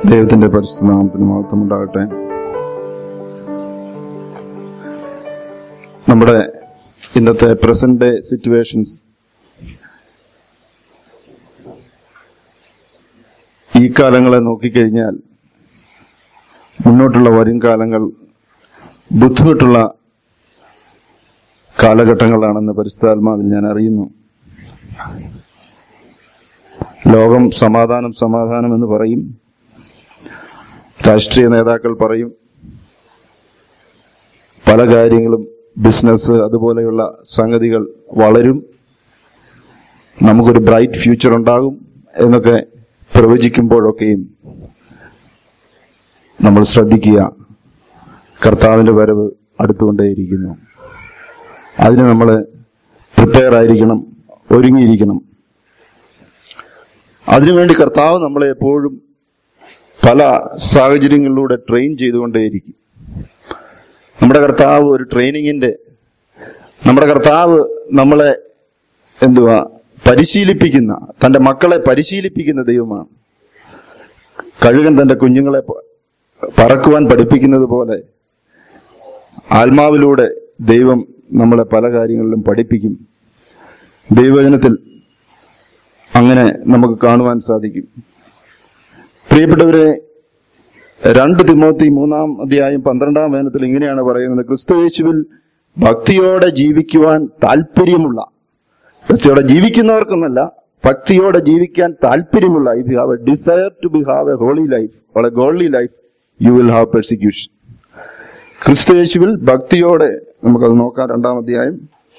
ദൈവത്തിന്റെ പരിശുദ്ധ നാമത്തിന് മഹത്വം ഉണ്ടാകട്ടെ നമ്മുടെ ഇന്നത്തെ പ്രസന്റ് ഡേ സിറ്റുവേഷൻസ് ഈ കാലങ്ങളെ നോക്കിക്കഴിഞ്ഞാൽ മുന്നോട്ടുള്ള വരും കാലങ്ങൾ ബുദ്ധിമുട്ടുള്ള കാലഘട്ടങ്ങളാണെന്ന് പരിശുദ്ധാത്മാവിൽ ഞാൻ അറിയുന്നു ലോകം സമാധാനം സമാധാനം എന്ന് പറയും രാഷ്ട്രീയ നേതാക്കൾ പറയും പല കാര്യങ്ങളും ബിസിനസ് അതുപോലെയുള്ള സംഗതികൾ വളരും നമുക്കൊരു ബ്രൈറ്റ് ഫ്യൂച്ചർ ഉണ്ടാകും എന്നൊക്കെ പ്രവചിക്കുമ്പോഴൊക്കെയും നമ്മൾ ശ്രദ്ധിക്കുക കർത്താവിന്റെ വരവ് അടുത്തുകൊണ്ടേയിരിക്കുന്നു അതിന് നമ്മൾ പ്രിപ്പയർ ആയിരിക്കണം ഒരുങ്ങിയിരിക്കണം അതിനുവേണ്ടി കർത്താവ് നമ്മളെ എപ്പോഴും പല സാഹചര്യങ്ങളിലൂടെ ട്രെയിൻ ചെയ്തുകൊണ്ടേയിരിക്കും നമ്മുടെ കർത്താവ് ഒരു ട്രെയിനിങ്ങിന്റെ നമ്മുടെ കർത്താവ് നമ്മളെ എന്തുവാ പരിശീലിപ്പിക്കുന്ന തന്റെ മക്കളെ പരിശീലിപ്പിക്കുന്ന ദൈവമാണ് കഴുകൻ തന്റെ കുഞ്ഞുങ്ങളെ പ- പറക്കുവാൻ പഠിപ്പിക്കുന്നത് പോലെ ആത്മാവിലൂടെ ദൈവം നമ്മളെ പല കാര്യങ്ങളിലും പഠിപ്പിക്കും ദൈവവചനത്തിൽ അങ്ങനെ നമുക്ക് കാണുവാൻ സാധിക്കും പ്രിയപ്പെട്ടവരെ രണ്ട് തിമോത്തി മൂന്നാം അധ്യായം പന്ത്രണ്ടാം വേനത്തിൽ ഇങ്ങനെയാണ് പറയുന്നത് ക്രിസ്തുയേശുവിൽ ഭക്തിയോടെ ജീവിക്കുവാൻ താല്പര്യമുള്ള ഭക്തിയോടെ ജീവിക്കുന്നവർക്കെന്നല്ല ഭക്തിയോടെ ജീവിക്കാൻ താല്പര്യമുള്ള if you have a desire to be have a holy life or a ഗോൾഡി life you will have persecution ക്രിസ്തുയേശുവിൽ ഭക്തിയോടെ നമുക്കത് നോക്കാം രണ്ടാം അധ്യായം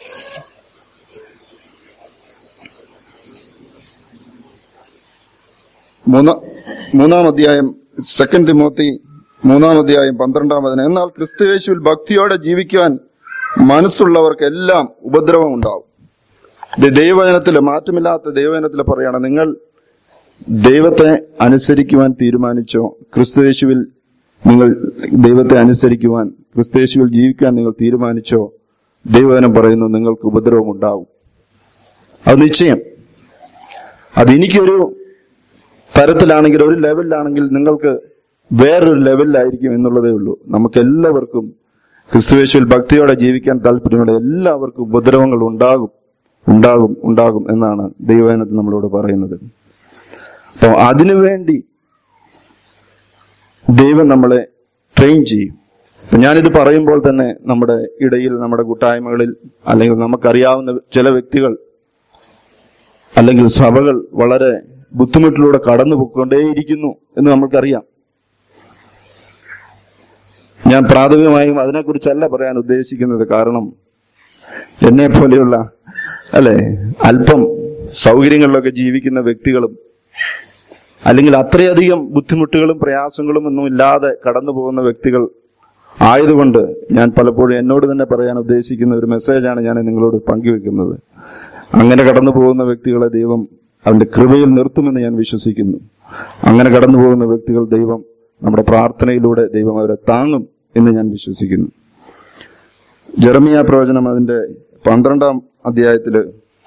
മൂന്നാം മൂന്നാം അധ്യായം സെക്കൻഡ് തിമോത്തി മൂന്നാം അധ്യായം പന്ത്രണ്ടാം വചനം എന്നാൽ ക്രിസ്തുയേശുവിൽ ഭക്തിയോടെ ജീവിക്കുവാൻ മനസ്സുള്ളവർക്കെല്ലാം ഉപദ്രവം ഉണ്ടാവും ഇത് ദൈവവചനത്തില് മാറ്റമില്ലാത്ത ദൈവവചനത്തില് പറയാണ് നിങ്ങൾ ദൈവത്തെ അനുസരിക്കുവാൻ തീരുമാനിച്ചോ ക്രിസ്തുയേശുവിൽ നിങ്ങൾ ദൈവത്തെ അനുസരിക്കുവാൻ ക്രിസ്തുയേശുവിൽ ജീവിക്കാൻ നിങ്ങൾ തീരുമാനിച്ചോ ദൈവവചനം പറയുന്നു നിങ്ങൾക്ക് ഉപദ്രവം ഉണ്ടാവും അത് നിശ്ചയം അത് എനിക്കൊരു തരത്തിലാണെങ്കിൽ ഒരു ലെവലിലാണെങ്കിൽ നിങ്ങൾക്ക് വേറൊരു ലെവലിലായിരിക്കും എന്നുള്ളതേ ഉള്ളൂ നമുക്ക് എല്ലാവർക്കും ക്രിസ്തുവേശുവിൽ ഭക്തിയോടെ ജീവിക്കാൻ താല്പര്യമുള്ള എല്ലാവർക്കും ഉപദ്രവങ്ങൾ ഉണ്ടാകും ഉണ്ടാകും ഉണ്ടാകും എന്നാണ് ദൈവവചനത്തിൽ നമ്മളോട് പറയുന്നത് അപ്പോൾ അതിനുവേണ്ടി ദൈവം നമ്മളെ ട്രെയിൻ ചെയ്യും അപ്പൊ ഞാനിത് പറയുമ്പോൾ തന്നെ നമ്മുടെ ഇടയിൽ നമ്മുടെ കൂട്ടായ്മകളിൽ അല്ലെങ്കിൽ നമുക്കറിയാവുന്ന ചില വ്യക്തികൾ അല്ലെങ്കിൽ സഭകൾ വളരെ ബുദ്ധിമുട്ടിലൂടെ കടന്നു പോയിക്കൊണ്ടേയിരിക്കുന്നു എന്ന് നമുക്കറിയാം ഞാൻ പ്രാഥമികമായും അതിനെക്കുറിച്ചല്ല പറയാൻ ഉദ്ദേശിക്കുന്നത് കാരണം എന്നെ പോലെയുള്ള അല്ലെ അല്പം സൗകര്യങ്ങളിലൊക്കെ ജീവിക്കുന്ന വ്യക്തികളും അല്ലെങ്കിൽ അത്രയധികം ബുദ്ധിമുട്ടുകളും പ്രയാസങ്ങളും ഒന്നും ഇല്ലാതെ കടന്നു പോകുന്ന വ്യക്തികൾ ആയതുകൊണ്ട് ഞാൻ പലപ്പോഴും എന്നോട് തന്നെ പറയാൻ ഉദ്ദേശിക്കുന്ന ഒരു മെസ്സേജാണ് ഞാൻ നിങ്ങളോട് പങ്കുവെക്കുന്നത് അങ്ങനെ കടന്നു പോകുന്ന വ്യക്തികളെ ദൈവം അവന്റെ കൃപയിൽ നിർത്തുമെന്ന് ഞാൻ വിശ്വസിക്കുന്നു അങ്ങനെ കടന്നു പോകുന്ന വ്യക്തികൾ ദൈവം നമ്മുടെ പ്രാർത്ഥനയിലൂടെ ദൈവം അവരെ താങ്ങും എന്ന് ഞാൻ വിശ്വസിക്കുന്നു ജെറമിയ പ്രവചനം അതിന്റെ പന്ത്രണ്ടാം അധ്യായത്തില്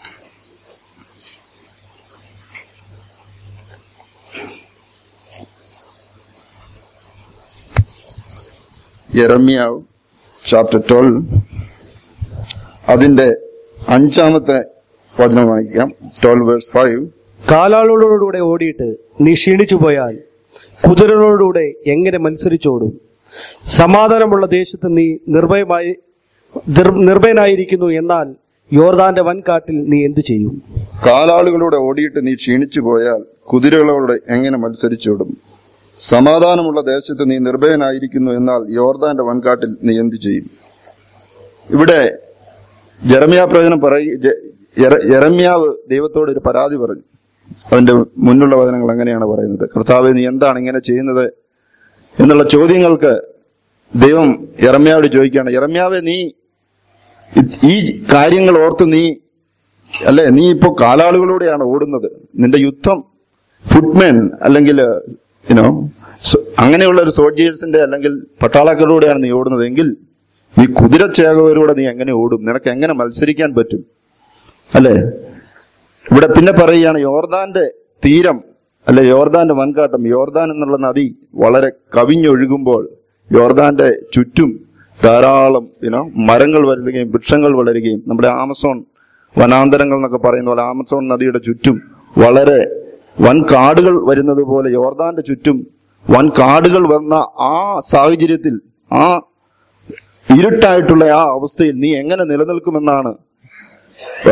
യെറമിയാവ് ചാപ്റ്റർ ട്വൽവ് അതിന്റെ അഞ്ചാമത്തെ വചനം വായിക്കാം ട്വൽവ് വേഴ്സ് ഫൈവ് കാലാളോടുകൂടെ ഓടിയിട്ട് നീ ക്ഷീണിച്ചു പോയാൽ കുതിരകളോടുകൂടെ എങ്ങനെ മത്സരിച്ചോടും സമാധാനമുള്ള ദേശത്ത് നീ നിർഭയമായി നിർ- നിർഭയനായിരിക്കുന്നു എന്നാൽ യോർദാന്റെ വൻകാട്ടിൽ നീ എന്തു ചെയ്യും കാലാളുകളോടെ ഓടിയിട്ട് നീ ക്ഷീണിച്ചു പോയാൽ കുതിരകളോട് എങ്ങനെ മത്സരിച്ചോടും സമാധാനമുള്ള ദേശത്ത് നീ നിർഭയനായിരിക്കുന്നു എന്നാൽ യോർദാന്റെ വൻകാട്ടിൽ നീ എന്തു ചെയ്യും ഇവിടെ ജെറമിയ പ്രവചനം പറയ യറമ്യാവ് ദൈവത്തോട് ഒരു പരാതി പറഞ്ഞു അതിന്റെ മുന്നുള്ള വചനങ്ങൾ അങ്ങനെയാണ് പറയുന്നത് കർത്താവെ നീ എന്താണ് ഇങ്ങനെ ചെയ്യുന്നത് എന്നുള്ള ചോദ്യങ്ങൾക്ക് ദൈവം യറമ്യാവോട് ചോദിക്കുകയാണ് യറമ്യാവെ നീ ഇത് ഈ കാര്യങ്ങൾ ഓർത്ത് നീ അല്ലെ നീ ഇപ്പോ കാലാളുകളോടെയാണ് ഓടുന്നത് നിന്റെ യുദ്ധം ഫുട്മെൻ അല്ലെങ്കിൽ യുനോ അങ്ങനെയുള്ള ഒരു സോൾജിയേഴ്സിന്റെ അല്ലെങ്കിൽ പട്ടാളക്കാരോടെയാണ് നീ ഓടുന്നത് എങ്കിൽ നീ കുതിരച്ചേകവരോടെ നീ എങ്ങനെ ഓടും നിനക്ക് എങ്ങനെ മത്സരിക്കാൻ പറ്റും അല്ലെ ഇവിടെ പിന്നെ പറയുകയാണ് യോർദാന്റെ തീരം അല്ലെ യോർദാന്റെ വൻകാട്ടം യോർദാൻ എന്നുള്ള നദി വളരെ കവിഞ്ഞൊഴുകുമ്പോൾ യോർദാന്റെ ചുറ്റും ധാരാളം യുനോ മരങ്ങൾ വളരുകയും വൃക്ഷങ്ങൾ വളരുകയും നമ്മുടെ ആമസോൺ വനാന്തരങ്ങൾ എന്നൊക്കെ പറയുന്ന പോലെ ആമസോൺ നദിയുടെ ചുറ്റും വളരെ വൻ കാടുകൾ വരുന്നത് പോലെ യോർദാന്റെ ചുറ്റും വൻ കാടുകൾ വന്ന ആ സാഹചര്യത്തിൽ ആ ഇരുട്ടായിട്ടുള്ള ആ അവസ്ഥയിൽ നീ എങ്ങനെ നിലനിൽക്കുമെന്നാണ് ആ,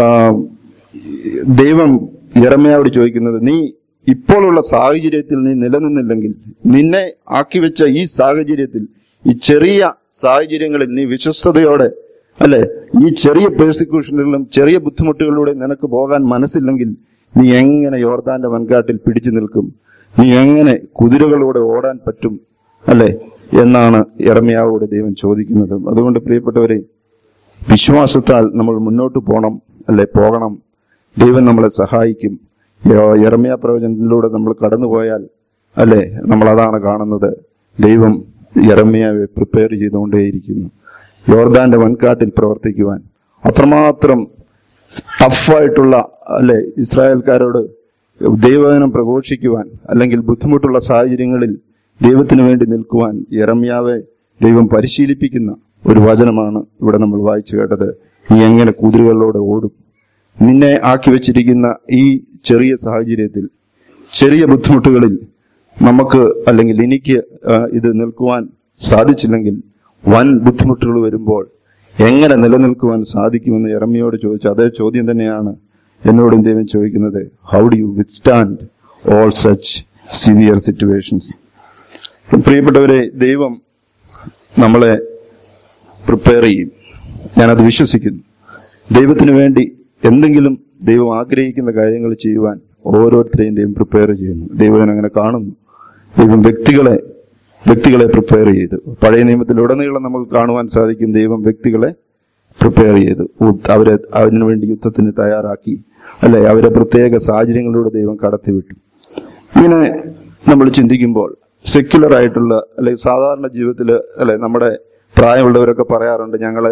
ദൈവം യറമയോട് ചോദിക്കുന്നത് നീ ഇപ്പോഴുള്ള സാഹചര്യത്തിൽ നീ നിലനിന്നില്ലെങ്കിൽ നിന്നെ ആക്കി വെച്ച ഈ സാഹചര്യത്തിൽ ഈ ചെറിയ സാഹചര്യങ്ങളിൽ നീ വിശ്വസ്തയോടെ അല്ലെ ഈ ചെറിയ പേഴ്സിക്യൂഷനുകളിലും ചെറിയ ബുദ്ധിമുട്ടുകളിലൂടെ നിനക്ക് പോകാൻ മനസ്സില്ലെങ്കിൽ നീ എങ്ങനെ യോർദാന്റെ വൻകാട്ടിൽ പിടിച്ചു നിൽക്കും നീ എങ്ങനെ കുതിരകളോടെ ഓടാൻ പറ്റും അല്ലെ എന്നാണ് ഇറമിയാവോട് ദൈവം ചോദിക്കുന്നത് അതുകൊണ്ട് പ്രിയപ്പെട്ടവരെ വിശ്വാസത്താൽ നമ്മൾ മുന്നോട്ട് പോകണം അല്ലെ പോകണം ദൈവം നമ്മളെ സഹായിക്കും യ- യെരമ്യ പ്രവചനത്തിലൂടെ നമ്മൾ കടന്നുപോയാൽ അല്ലെ നമ്മൾ അതാണ് കാണുന്നത് ദൈവം യെരമ്യാവെ പ്രിപ്പയർ ചെയ്തുകൊണ്ടേയിരിക്കുന്നു യോർദാന്റെ വൻകാട്ടിൽ പ്രവർത്തിക്കുവാൻ അത്രമാത്രം ടഫായിട്ടുള്ള അല്ലെ ഇസ്രായേൽക്കാരോട് ദൈവവചനം പ്രഘോഷിക്കുവാൻ അല്ലെങ്കിൽ ബുദ്ധിമുട്ടുള്ള സാഹചര്യങ്ങളിൽ ദൈവത്തിന് വേണ്ടി നിൽക്കുവാൻ യറമ്യാവെ ദൈവം പരിശീലിപ്പിക്കുന്ന ഒരു വചനമാണ് ഇവിടെ നമ്മൾ വായിച്ചു കേട്ടത് നീ എങ്ങനെ കുതിരകളോടെ ഓടും നിന്നെ ആക്കി വെച്ചിരിക്കുന്ന ഈ ചെറിയ സാഹചര്യത്തിൽ ചെറിയ ബുദ്ധിമുട്ടുകളിൽ നമുക്ക് അല്ലെങ്കിൽ എനിക്ക് ആ, ഇത് നിൽക്കുവാൻ സാധിച്ചില്ലെങ്കിൽ വൻ ബുദ്ധിമുട്ടുകൾ വരുമ്പോൾ എങ്ങനെ നിലനിൽക്കുവാൻ സാധിക്കുമെന്ന് ഇറമിയോട് ചോദിച്ച അതേ ചോദ്യം തന്നെയാണ് എന്നോടും ദൈവം ചോദിക്കുന്നത് how do you withstand all such severe situations പ്രിയപ്പെട്ടവരെ ദൈവം നമ്മളെ പ്രിപ്പയർ ചെയ്യും ഞാനത് വിശ്വസിക്കുന്നു ദൈവത്തിന് വേണ്ടി എന്തെങ്കിലും ദൈവം ആഗ്രഹിക്കുന്ന കാര്യങ്ങൾ ചെയ്യുവാൻ ഓരോരുത്തരെയും ദൈവം പ്രിപ്പയർ ചെയ്യുന്നു ദൈവം അങ്ങനെ കാണുന്നു ദൈവം വ്യക്തികളെ വ്യക്തികളെ പ്രിപ്പയർ ചെയ്തു പഴയ നിയമത്തിലുടനീളം നമുക്ക് കാണുവാൻ സാധിക്കും ദൈവം വ്യക്തികളെ പ്രിപ്പയർ ചെയ്തു ഉ- അവരെ അതിനു വേണ്ടി യുദ്ധത്തിന് തയ്യാറാക്കി അല്ലെ അവരെ പ്രത്യേക സാഹചര്യങ്ങളിലൂടെ ദൈവം കടത്തിവിട്ടു ഇങ്ങനെ നമ്മൾ ചിന്തിക്കുമ്പോൾ സെക്യുലർ ആയിട്ടുള്ള അല്ലെ സാധാരണ ജീവിതത്തിൽ അല്ലെ നമ്മുടെ പ്രായമുള്ളവരൊക്കെ പറയാറുണ്ട് ഞങ്ങള്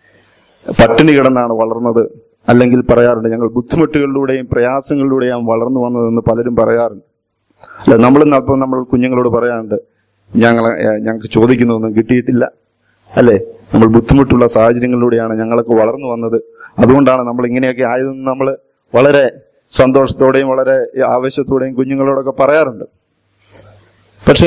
പട്ടിണി കിടന്നാണ് വളർന്നത് അല്ലെങ്കിൽ പറയാറുണ്ട് ഞങ്ങൾ ബുദ്ധിമുട്ടുകളിലൂടെയും പ്രയാസങ്ങളിലൂടെയും വളർന്നു വന്നതെന്ന് പലരും പറയാറുണ്ട് അല്ല നമ്മളിന്ന് അപ്പം നമ്മൾ കുഞ്ഞുങ്ങളോട് പറയാറുണ്ട് ഞങ്ങൾ ഞങ്ങൾക്ക് ചോദിക്കുന്നതൊന്നും കിട്ടിയിട്ടില്ല അല്ലെ നമ്മൾ ബുദ്ധിമുട്ടുള്ള സാഹചര്യങ്ങളിലൂടെയാണ് ഞങ്ങളൊക്കെ വളർന്നു വന്നത് അതുകൊണ്ടാണ് നമ്മൾ ഇങ്ങനെയൊക്കെ ആയതെന്ന് നമ്മൾ വളരെ സന്തോഷത്തോടെയും വളരെ ആവേശത്തോടെയും കുഞ്ഞുങ്ങളോടൊക്കെ പറയാറുണ്ട് പക്ഷേ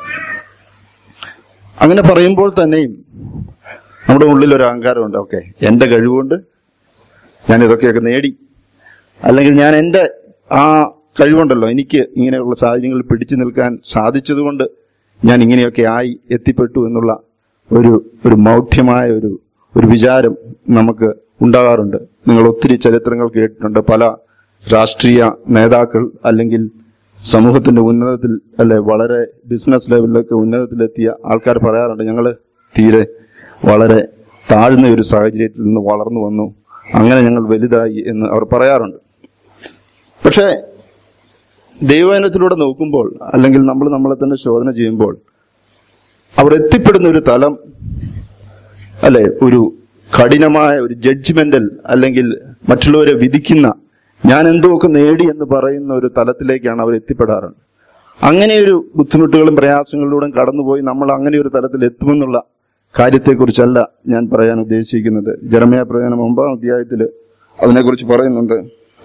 അങ്ങനെ പറയുമ്പോൾ തന്നെയും നമ്മുടെ ഉള്ളിൽ ഒരു അഹങ്കാരമുണ്ട് ഓക്കെ എന്റെ കഴിവുകൊണ്ട് ഞാൻ ഇതൊക്കെയൊക്കെ നേടി അല്ലെങ്കിൽ ഞാൻ എന്റെ ആ കഴിവുണ്ടല്ലോ എനിക്ക് ഇങ്ങനെയുള്ള സാഹചര്യങ്ങളിൽ പിടിച്ചു നിൽക്കാൻ സാധിച്ചതുകൊണ്ട് ഞാൻ ഇങ്ങനെയൊക്കെ ആയി എത്തിപ്പെട്ടു എന്നുള്ള ഒരു ഒരു മൗഢ്യമായ ഒരു ഒരു വിചാരം നമുക്ക് ഉണ്ടാകാറുണ്ട് നിങ്ങൾ ഒത്തിരി ചരിത്രങ്ങൾ കേട്ടിട്ടുണ്ട് പല രാഷ്ട്രീയ നേതാക്കൾ അല്ലെങ്കിൽ സമൂഹത്തിന്റെ ഉന്നതത്തിൽ അല്ലെ വളരെ ബിസിനസ് ലെവലിലൊക്കെ ഉന്നതത്തിലെത്തിയ ആൾക്കാർ പറയാറുണ്ട് ഞങ്ങൾ തീരെ വളരെ താഴ്ന്ന ഒരു സാഹചര്യത്തിൽ നിന്ന് വളർന്നു വന്നു അങ്ങനെ ഞങ്ങൾ വലുതായി എന്ന് അവർ പറയാറുണ്ട് പക്ഷേ ദൈവവചനത്തിലൂടെ നോക്കുമ്പോൾ അല്ലെങ്കിൽ നമ്മൾ നമ്മളെ തന്നെ ശോധന ചെയ്യുമ്പോൾ അവർ എത്തിപ്പെടുന്ന ഒരു തലം അല്ലെ ഒരു കഠിനമായ ഒരു ജഡ്ജ്മെന്റൽ അല്ലെങ്കിൽ മറ്റുള്ളവരെ വിധിക്കുന്ന ഞാൻ എന്തൊക്കെ നേടി എന്ന് പറയുന്ന ഒരു തലത്തിലേക്കാണ് അവർ എത്തിപ്പെടാറുണ്ട് അങ്ങനെ ഒരു ബുദ്ധിമുട്ടുകളും പ്രയാസങ്ങളിലൂടെയും കടന്നുപോയി നമ്മൾ അങ്ങനെ ഒരു തലത്തിൽ എത്തുമെന്നുള്ള കാര്യത്തെക്കുറിച്ചല്ല ഞാൻ പറയാൻ ഉദ്ദേശിക്കുന്നത് ജർമ്മയ പ്രയോജനം ഒമ്പതാം അധ്യായത്തിൽ അതിനെക്കുറിച്ച് പറയുന്നുണ്ട്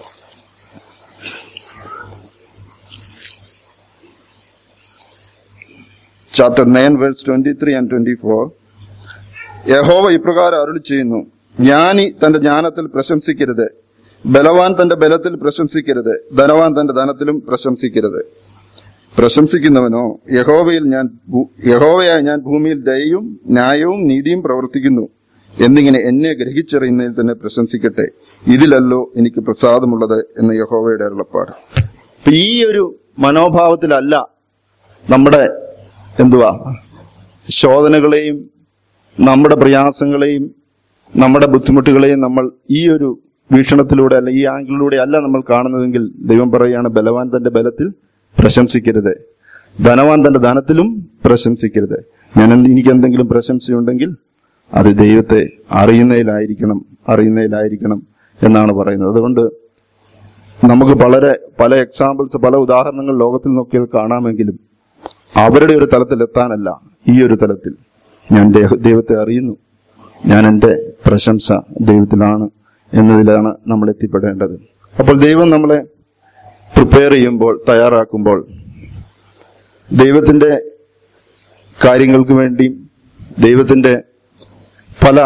chapter nine verse twenty three and twenty four യഹോവ ഇപ്രകാരം അരുളി ചെയ്യുന്നു ജ്ഞാനി തന്റെ ജ്ഞാനത്തിൽ പ്രശംസിക്കരുത് ബലവാൻ തന്റെ ബലത്തിൽ പ്രശംസിക്കരുത് ധനവാൻ തന്റെ ധനത്തിലും പ്രശംസിക്കരുത് പ്രശംസിക്കുന്നവനോ യഹോവയിൽ ഞാൻ ഭൂ- യഹോവയായ ഞാൻ ഭൂമിയിൽ ദയയും ന്യായവും നീതിയും പ്രവർത്തിക്കുന്നു എന്നിങ്ങനെ എന്നെ ഗ്രഹിച്ചറിയുന്നതിൽ തന്നെ പ്രശംസിക്കട്ടെ ഇതിലല്ലോ എനിക്ക് പ്രസാദമുള്ളത് എന്ന് യഹോവയുടെ അരുളപ്പാട് അപ്പൊ ഈ ഒരു മനോഭാവത്തിലല്ല നമ്മുടെ എന്തുവാ ശോധനകളെയും നമ്മുടെ പ്രയാസങ്ങളെയും നമ്മുടെ ബുദ്ധിമുട്ടുകളെയും നമ്മൾ ഈ ഒരു വീക്ഷണത്തിലൂടെ അല്ല ഈ ആംഗിളിലൂടെ അല്ല നമ്മൾ കാണുന്നതെങ്കിൽ ദൈവം പറയുകയാണ് ബലവാൻ തന്റെ ബലത്തിൽ പ്രശംസിക്കരുത് ധനവാൻ തന്റെ ധനത്തിലും പ്രശംസിക്കരുത് ഞാൻ എന്ത് എനിക്ക് എന്തെങ്കിലും പ്രശംസയുണ്ടെങ്കിൽ അത് ദൈവത്തെ അറിയുന്നതിലായിരിക്കണം അറിയുന്നതിലായിരിക്കണം എന്നാണ് പറയുന്നത് അതുകൊണ്ട് നമുക്ക് വളരെ പല എക്സാമ്പിൾസ് പല ഉദാഹരണങ്ങൾ ലോകത്തിൽ നോക്കിയാൽ കാണാമെങ്കിലും അവരുടെ ഒരു തലത്തിൽ എത്താനല്ല ഈ ഒരു തലത്തിൽ ഞാൻ ദേഹ- ദൈവത്തെ അറിയുന്നു ഞാൻ എൻ്റെ പ്രശംസ ദൈവത്തിലാണ് എന്നതിലാണ് നമ്മൾ എത്തിപ്പെടേണ്ടത് അപ്പോൾ ദൈവം നമ്മളെ പ്രിപ്പയർ ചെയ്യുമ്പോൾ തയ്യാറാക്കുമ്പോൾ ദൈവത്തിന്റെ കാര്യങ്ങൾക്ക് വേണ്ടിയും ദൈവത്തിന്റെ പല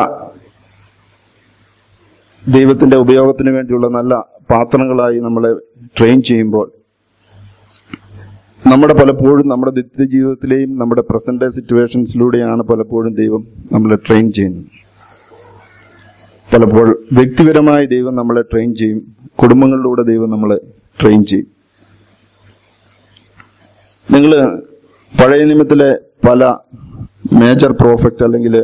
ദൈവത്തിന്റെ ഉപയോഗത്തിന് വേണ്ടിയുള്ള നല്ല പാത്രങ്ങളായി നമ്മളെ ട്രെയിൻ ചെയ്യുമ്പോൾ നമ്മുടെ പലപ്പോഴും നമ്മുടെ നിത്യ ജീവിതത്തിലെയും നമ്മുടെ പ്രസന്റ് സിറ്റുവേഷൻസിലൂടെയാണ് പലപ്പോഴും ദൈവം നമ്മളെ ട്രെയിൻ ചെയ്യുന്നത് പലപ്പോൾ വ്യക്തിപരമായി ദൈവം നമ്മളെ ട്രെയിൻ ചെയ്യും കുടുംബങ്ങളിലൂടെ ദൈവം നമ്മളെ ട്രെയിൻ ചെയ്യും നിങ്ങൾ പഴയ നിയമത്തിലെ പല മേജർ പ്രോഫക്റ്റ് അല്ലെങ്കിൽ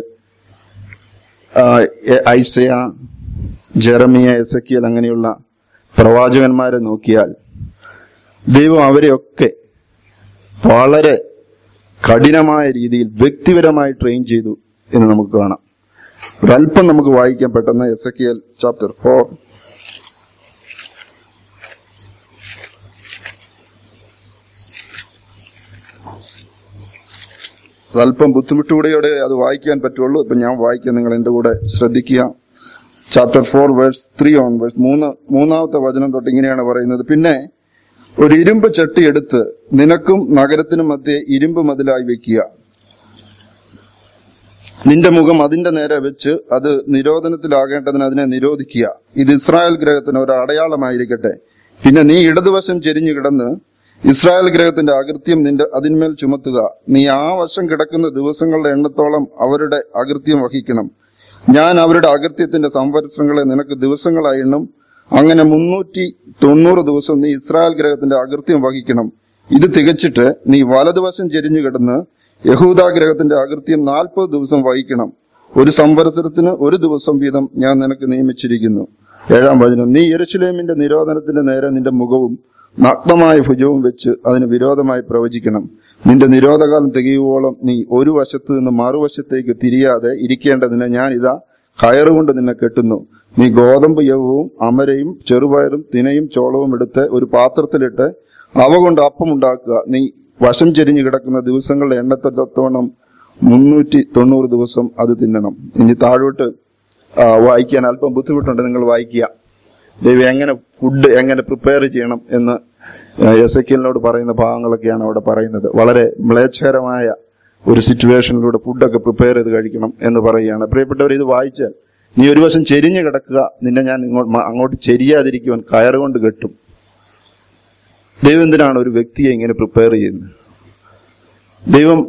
ഐസയ ജെറമിയ എസക്കിയൽ അങ്ങനെയുള്ള പ്രവാചകന്മാരെ നോക്കിയാൽ ദൈവം അവരെയൊക്കെ വളരെ കഠിനമായ രീതിയിൽ വ്യക്തിപരമായി ട്രെയിൻ ചെയ്തു എന്ന് നമുക്ക് കാണാം ഒരല്പം നമുക്ക് വായിക്കാൻ പെട്ടെന്ന് എസ് എ ചാപ്റ്റർ ഫോർ അല്പം ബുദ്ധിമുട്ടുകൂടെയോടെ അത് വായിക്കാൻ പറ്റുള്ളൂ ഇപ്പൊ ഞാൻ വായിക്കാൻ നിങ്ങൾ എന്റെ കൂടെ ശ്രദ്ധിക്കുക chapter four verse three on verse മൂന്ന് മൂന്നാമത്തെ വചനം തൊട്ട് ഇങ്ങനെയാണ് പറയുന്നത് പിന്നെ ഒരു ഇരുമ്പ് ചട്ടി എടുത്ത് നിനക്കും നഗരത്തിനും മധ്യേ ഇരുമ്പ് മതിലായി വെക്കുക നിന്റെ മുഖം അതിന്റെ നേരെ വെച്ച് അത് നിരോധനത്തിലാകേണ്ടതിന് അതിനെ നിരോധിക്കുക ഇത് ഇസ്രായേൽ ഗ്രഹത്തിന് ഒരു അടയാളമായിരിക്കട്ടെ പിന്നെ നീ ഇടതുവശം ചെരിഞ്ഞു കിടന്ന് ഇസ്രായേൽ ഗ്രഹത്തിന്റെ അകൃത്യം നിന്റെ അതിന്മേൽ ചുമത്തുക നീ ആ വശം കിടക്കുന്ന ദിവസങ്ങളുടെ എണ്ണത്തോളം അവരുടെ അകൃത്യം വഹിക്കണം ഞാൻ അവരുടെ അകൃത്യത്തിന്റെ സംവത്സരങ്ങളെ നിനക്ക് ദിവസങ്ങളായി എണ്ണും അങ്ങനെ മുന്നൂറ്റി തൊണ്ണൂറ് ദിവസം നീ ഇസ്രായേൽ ഗ്രഹത്തിന്റെ അകൃത്യം വഹിക്കണം ഇത് തികച്ചിട്ട് നീ വലതുവശം ചെരിഞ്ഞു കിടന്ന് യഹൂദ ഗ്രഹത്തിന്റെ അകൃത്യം നാൽപ്പത് ദിവസം വഹിക്കണം ഒരു സംവത്സരത്തിന് ഒരു ദിവസം വീതം ഞാൻ നിനക്ക് നിയമിച്ചിരിക്കുന്നു ഏഴാം വചനം നീ യെരുശലേമിന്റെ നിരോധനത്തിന്റെ നേരെ നിന്റെ മുഖവും നഗ്നമായ ഭുജവും വെച്ച് അതിന് വിരോധമായി പ്രവചിക്കണം നിന്റെ നിരോധകാലം തികയുവോളം നീ ഒരു വശത്ത് നിന്ന് മറുവശത്തേക്ക് തിരിയാതെ ഇരിക്കേണ്ടതിന് ഞാൻ ഇതാ കയറുകൊണ്ട് നിന്നെ കെട്ടുന്നു നീ ഗോതമ്പ് യവവും അമരയും ചെറുപയറും തിനയും ചോളവും എടുത്ത് ഒരു പാത്രത്തിലിട്ട് അവ കൊണ്ട് അപ്പം ഉണ്ടാക്കുക നീ വശം ചെരിഞ്ഞു കിടക്കുന്ന ദിവസങ്ങളുടെ എണ്ണത്തോളം മുന്നൂറ്റി തൊണ്ണൂറ് ദിവസം അത് തിന്നണം ഇനി താഴോട്ട് ആ, വായിക്കാൻ അല്പം ബുദ്ധിമുട്ടുണ്ട് നിങ്ങൾ വായിക്കുക ദൈവം എങ്ങനെ ഫുഡ് എങ്ങനെ പ്രിപ്പയർ ചെയ്യണം എന്ന് എസ് എക്കിലിനോട് പറയുന്ന ഭാഗങ്ങളൊക്കെയാണ് അവിടെ പറയുന്നത് വളരെ മ്ലേച്ഛകരമായ ഒരു സിറ്റുവേഷനിലൂടെ ഫുഡൊക്കെ പ്രിപ്പയർ ചെയ്ത് കഴിക്കണം എന്ന് പറയുകയാണ് പ്രിയപ്പെട്ടവർ ഇത് വായിച്ചാൽ നീ ഒരു വശം ചെരിഞ്ഞു കിടക്കുക നിന്നെ ഞാൻ ഇങ്ങോട്ട് മ- അങ്ങോട്ട് ചെരിയാതിരിക്കുവാൻ കയറുകൊണ്ട് കെട്ടും ദൈവം എന്തിനാണ് ഒരു വ്യക്തിയെ ഇങ്ങനെ പ്രിപ്പയർ ചെയ്യുന്നത് ദൈവം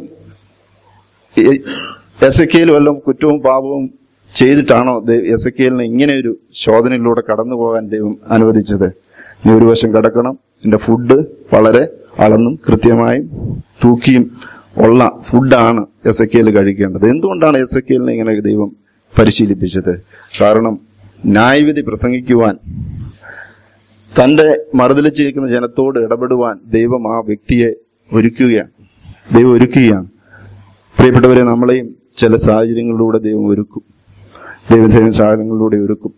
എസ് എ വല്ലതും കുറ്റവും പാപവും ചെയ്തിട്ടാണോ എസ് എ ഇങ്ങനെ ഒരു ശോധനയിലൂടെ കടന്നു പോകാൻ ദൈവം അനുവദിച്ചത് നീ ഒരു വശം കിടക്കണം നിന്റെ ഫുഡ് വളരെ അളന്നും കൃത്യമായും തൂക്കിയും ഉള്ള ഫുഡാണ് എസ് എ കഴിക്കേണ്ടത് എന്തുകൊണ്ടാണ് എസ് എ ഇങ്ങനെ ദൈവം പരിശീലിപ്പിച്ചത് കാരണം ന്യായവിധി പ്രസംഗിക്കുവാൻ തന്റെ മറുതലിച്ചിരിക്കുന്ന ജനത്തോട് ഇടപെടുവാൻ ദൈവം ആ വ്യക്തിയെ ഒരുക്കുകയാണ് ദൈവം ഒരുക്കുകയാണ് പ്രിയപ്പെട്ടവരെ നമ്മളെയും ചില സാഹചര്യങ്ങളിലൂടെ ദൈവം ഒരുക്കും ദൈവദൈവം സാഹചര്യങ്ങളിലൂടെ ഒരുക്കും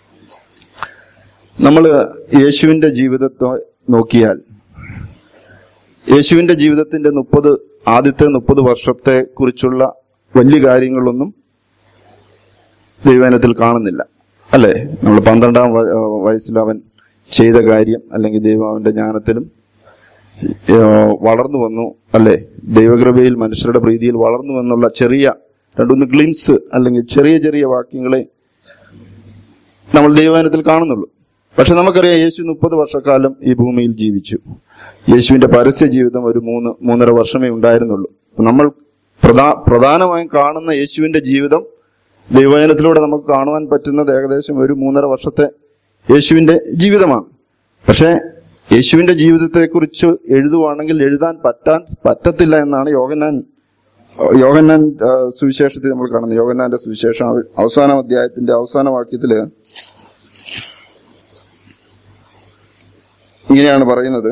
നമ്മൾ യേശുവിന്റെ ജീവിതത്തെ നോക്കിയാൽ യേശുവിന്റെ ജീവിതത്തിന്റെ മുപ്പത് ആദ്യത്തെ മുപ്പത് വർഷത്തെ കുറിച്ചുള്ള വലിയ കാര്യങ്ങളൊന്നും ദൈവനത്തിൽ കാണുന്നില്ല അല്ലെ നമ്മൾ പന്ത്രണ്ടാം വ- ആ, വയസ്സിൽ അവൻ ചെയ്ത കാര്യം അല്ലെങ്കിൽ ദൈവം അവന്റെ ജ്ഞാനത്തിലും ആ, വളർന്നു വന്നു അല്ലെ ദൈവകൃപയിൽ മനുഷ്യരുടെ പ്രീതിയിൽ വളർന്നു വന്നുള്ള ചെറിയ രണ്ടൊന്ന് ഗ്ലിംസ് അല്ലെങ്കിൽ ചെറിയ ചെറിയ വാക്യങ്ങളെ നമ്മൾ ദൈവവചനത്തിൽ കാണുന്നുള്ളൂ പക്ഷെ നമുക്കറിയാം യേശു മുപ്പത് വർഷക്കാലം ഈ ഭൂമിയിൽ ജീവിച്ചു യേശുവിന്റെ പരസ്യ ജീവിതം ഒരു മൂന്ന് മൂന്നര വർഷമേ ഉണ്ടായിരുന്നുള്ളൂ അപ്പൊ നമ്മൾ പ്രധാ പ്രധാനമായും കാണുന്ന യേശുവിന്റെ ജീവിതം ദൈവവചനത്തിലൂടെ നമുക്ക് കാണുവാൻ പറ്റുന്നത് ഏകദേശം ഒരു മൂന്നര വർഷത്തെ യേശുവിന്റെ ജീവിതമാണ് പക്ഷേ യേശുവിന്റെ ജീവിതത്തെക്കുറിച്ച് എഴുതുവാണെങ്കിൽ എഴുതാൻ പറ്റാൻ പറ്റത്തില്ല എന്നാണ് യോഗനാൻ യോഗന്നാൻ ആ, സുവിശേഷത്തിൽ നമ്മൾ കാണുന്നത് യോഗന്നാന്റെ സുവിശേഷം അവസാന അധ്യായത്തിന്റെ അവസാന വാക്യത്തില് ഇങ്ങനെയാണ് പറയുന്നത്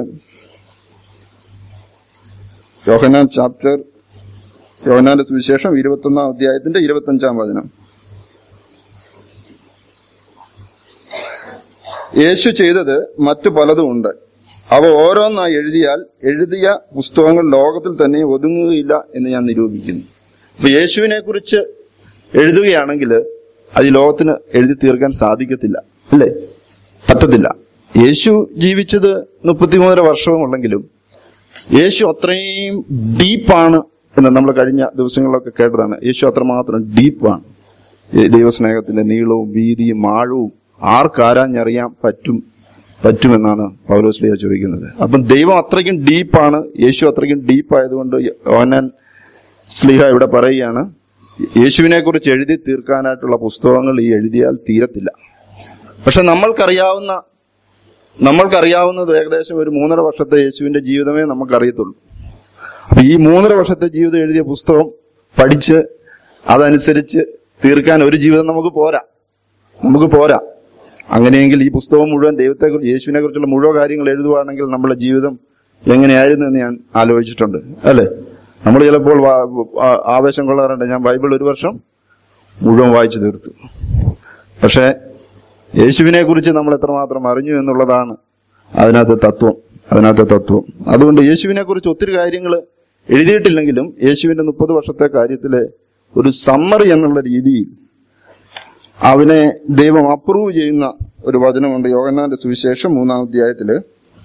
യോഹന്നാൻ ചാപ്റ്റർ യോഹന്നാന്റെ സുവിശേഷം ഇരുപത്തൊന്നാം അധ്യായത്തിന്റെ ഇരുപത്തഞ്ചാം വചനം യേശു ചെയ്തത് മറ്റു പലതും ഉണ്ട് അവ ഓരോന്നായി എഴുതിയാൽ എഴുതിയ പുസ്തകങ്ങൾ ലോകത്തിൽ തന്നെ ഒതുങ്ങുകയില്ല എന്ന് ഞാൻ നിരൂപിക്കുന്നു അപ്പൊ യേശുവിനെ കുറിച്ച് എഴുതുകയാണെങ്കിൽ അത് ഈ ലോകത്തിന് എഴുതി തീർക്കാൻ സാധിക്കത്തില്ല അല്ലേ പറ്റത്തില്ല യേശു ജീവിച്ചത് മുപ്പത്തിമൂന്നര വർഷവുമുള്ളെങ്കിലും യേശു അത്രയും ഡീപ്പാണ് എന്ന് നമ്മൾ കഴിഞ്ഞ ദിവസങ്ങളിലൊക്കെ കേട്ടതാണ് യേശു അത്രമാത്രം ഡീപ്പാണ് ഈ ദൈവസ്നേഹത്തിന്റെ നീളവും വീതിയും ആഴവും ആർക്കാരാഞ്ഞറിയാൻ പറ്റും പറ്റുമെന്നാണ് പൗലോസ്ലിയ ചോദിക്കുന്നത് അപ്പം ദൈവം അത്രയ്ക്കും ഡീപ്പാണ് യേശു അത്രയ്ക്കും ഡീപ്പ് ആയതുകൊണ്ട് ഓനാൻ സ്ലിഹ ഇവിടെ പറയുകയാണ് യേശുവിനെ കുറിച്ച് എഴുതി തീർക്കാനായിട്ടുള്ള പുസ്തകങ്ങൾ ഈ എഴുതിയാൽ തീരത്തില്ല പക്ഷെ നമ്മൾക്കറിയാവുന്ന നമ്മൾക്കറിയാവുന്നത് ഏകദേശം ഒരു മൂന്നര വർഷത്തെ യേശുവിന്റെ ജീവിതമേ നമുക്കറിയത്തുള്ളൂ അപ്പൊ ഈ മൂന്നര വർഷത്തെ ജീവിതം എഴുതിയ പുസ്തകം പഠിച്ച് അതനുസരിച്ച് തീർക്കാൻ ഒരു ജീവിതം നമുക്ക് പോരാ നമുക്ക് പോരാ അങ്ങനെയെങ്കിൽ ഈ പുസ്തകം മുഴുവൻ ദൈവത്തെക്കുറിച്ച് യേശുവിനെ കുറിച്ചുള്ള മുഴുവൻ കാര്യങ്ങൾ എഴുതുവാണെങ്കിൽ നമ്മുടെ ജീവിതം എങ്ങനെയായിരുന്നു എന്ന് ഞാൻ ആലോചിച്ചിട്ടുണ്ട് അല്ലേ നമ്മൾ ചിലപ്പോൾ വാ- ആ- ആവേശം കൊള്ളാറുണ്ട് ഞാൻ ബൈബിൾ ഒരു വർഷം മുഴുവൻ വായിച്ചു തീർത്തു പക്ഷേ യേശുവിനെ കുറിച്ച് നമ്മൾ എത്രമാത്രം അറിഞ്ഞു എന്നുള്ളതാണ് അതിനകത്തെ തത്വം അതിനകത്തെ തത്വം അതുകൊണ്ട് യേശുവിനെ കുറിച്ച് ഒത്തിരി കാര്യങ്ങൾ എഴുതിയിട്ടില്ലെങ്കിലും യേശുവിന്റെ മുപ്പത് വർഷത്തെ കാര്യത്തിലെ ഒരു സമ്മറി എന്നുള്ള രീതിയിൽ അവനെ ദൈവം അപ്രൂവ് ചെയ്യുന്ന ഒരു വചനമുണ്ട് യോഗന്നാന്റെ സുവിശേഷം മൂന്നാം അധ്യായത്തില്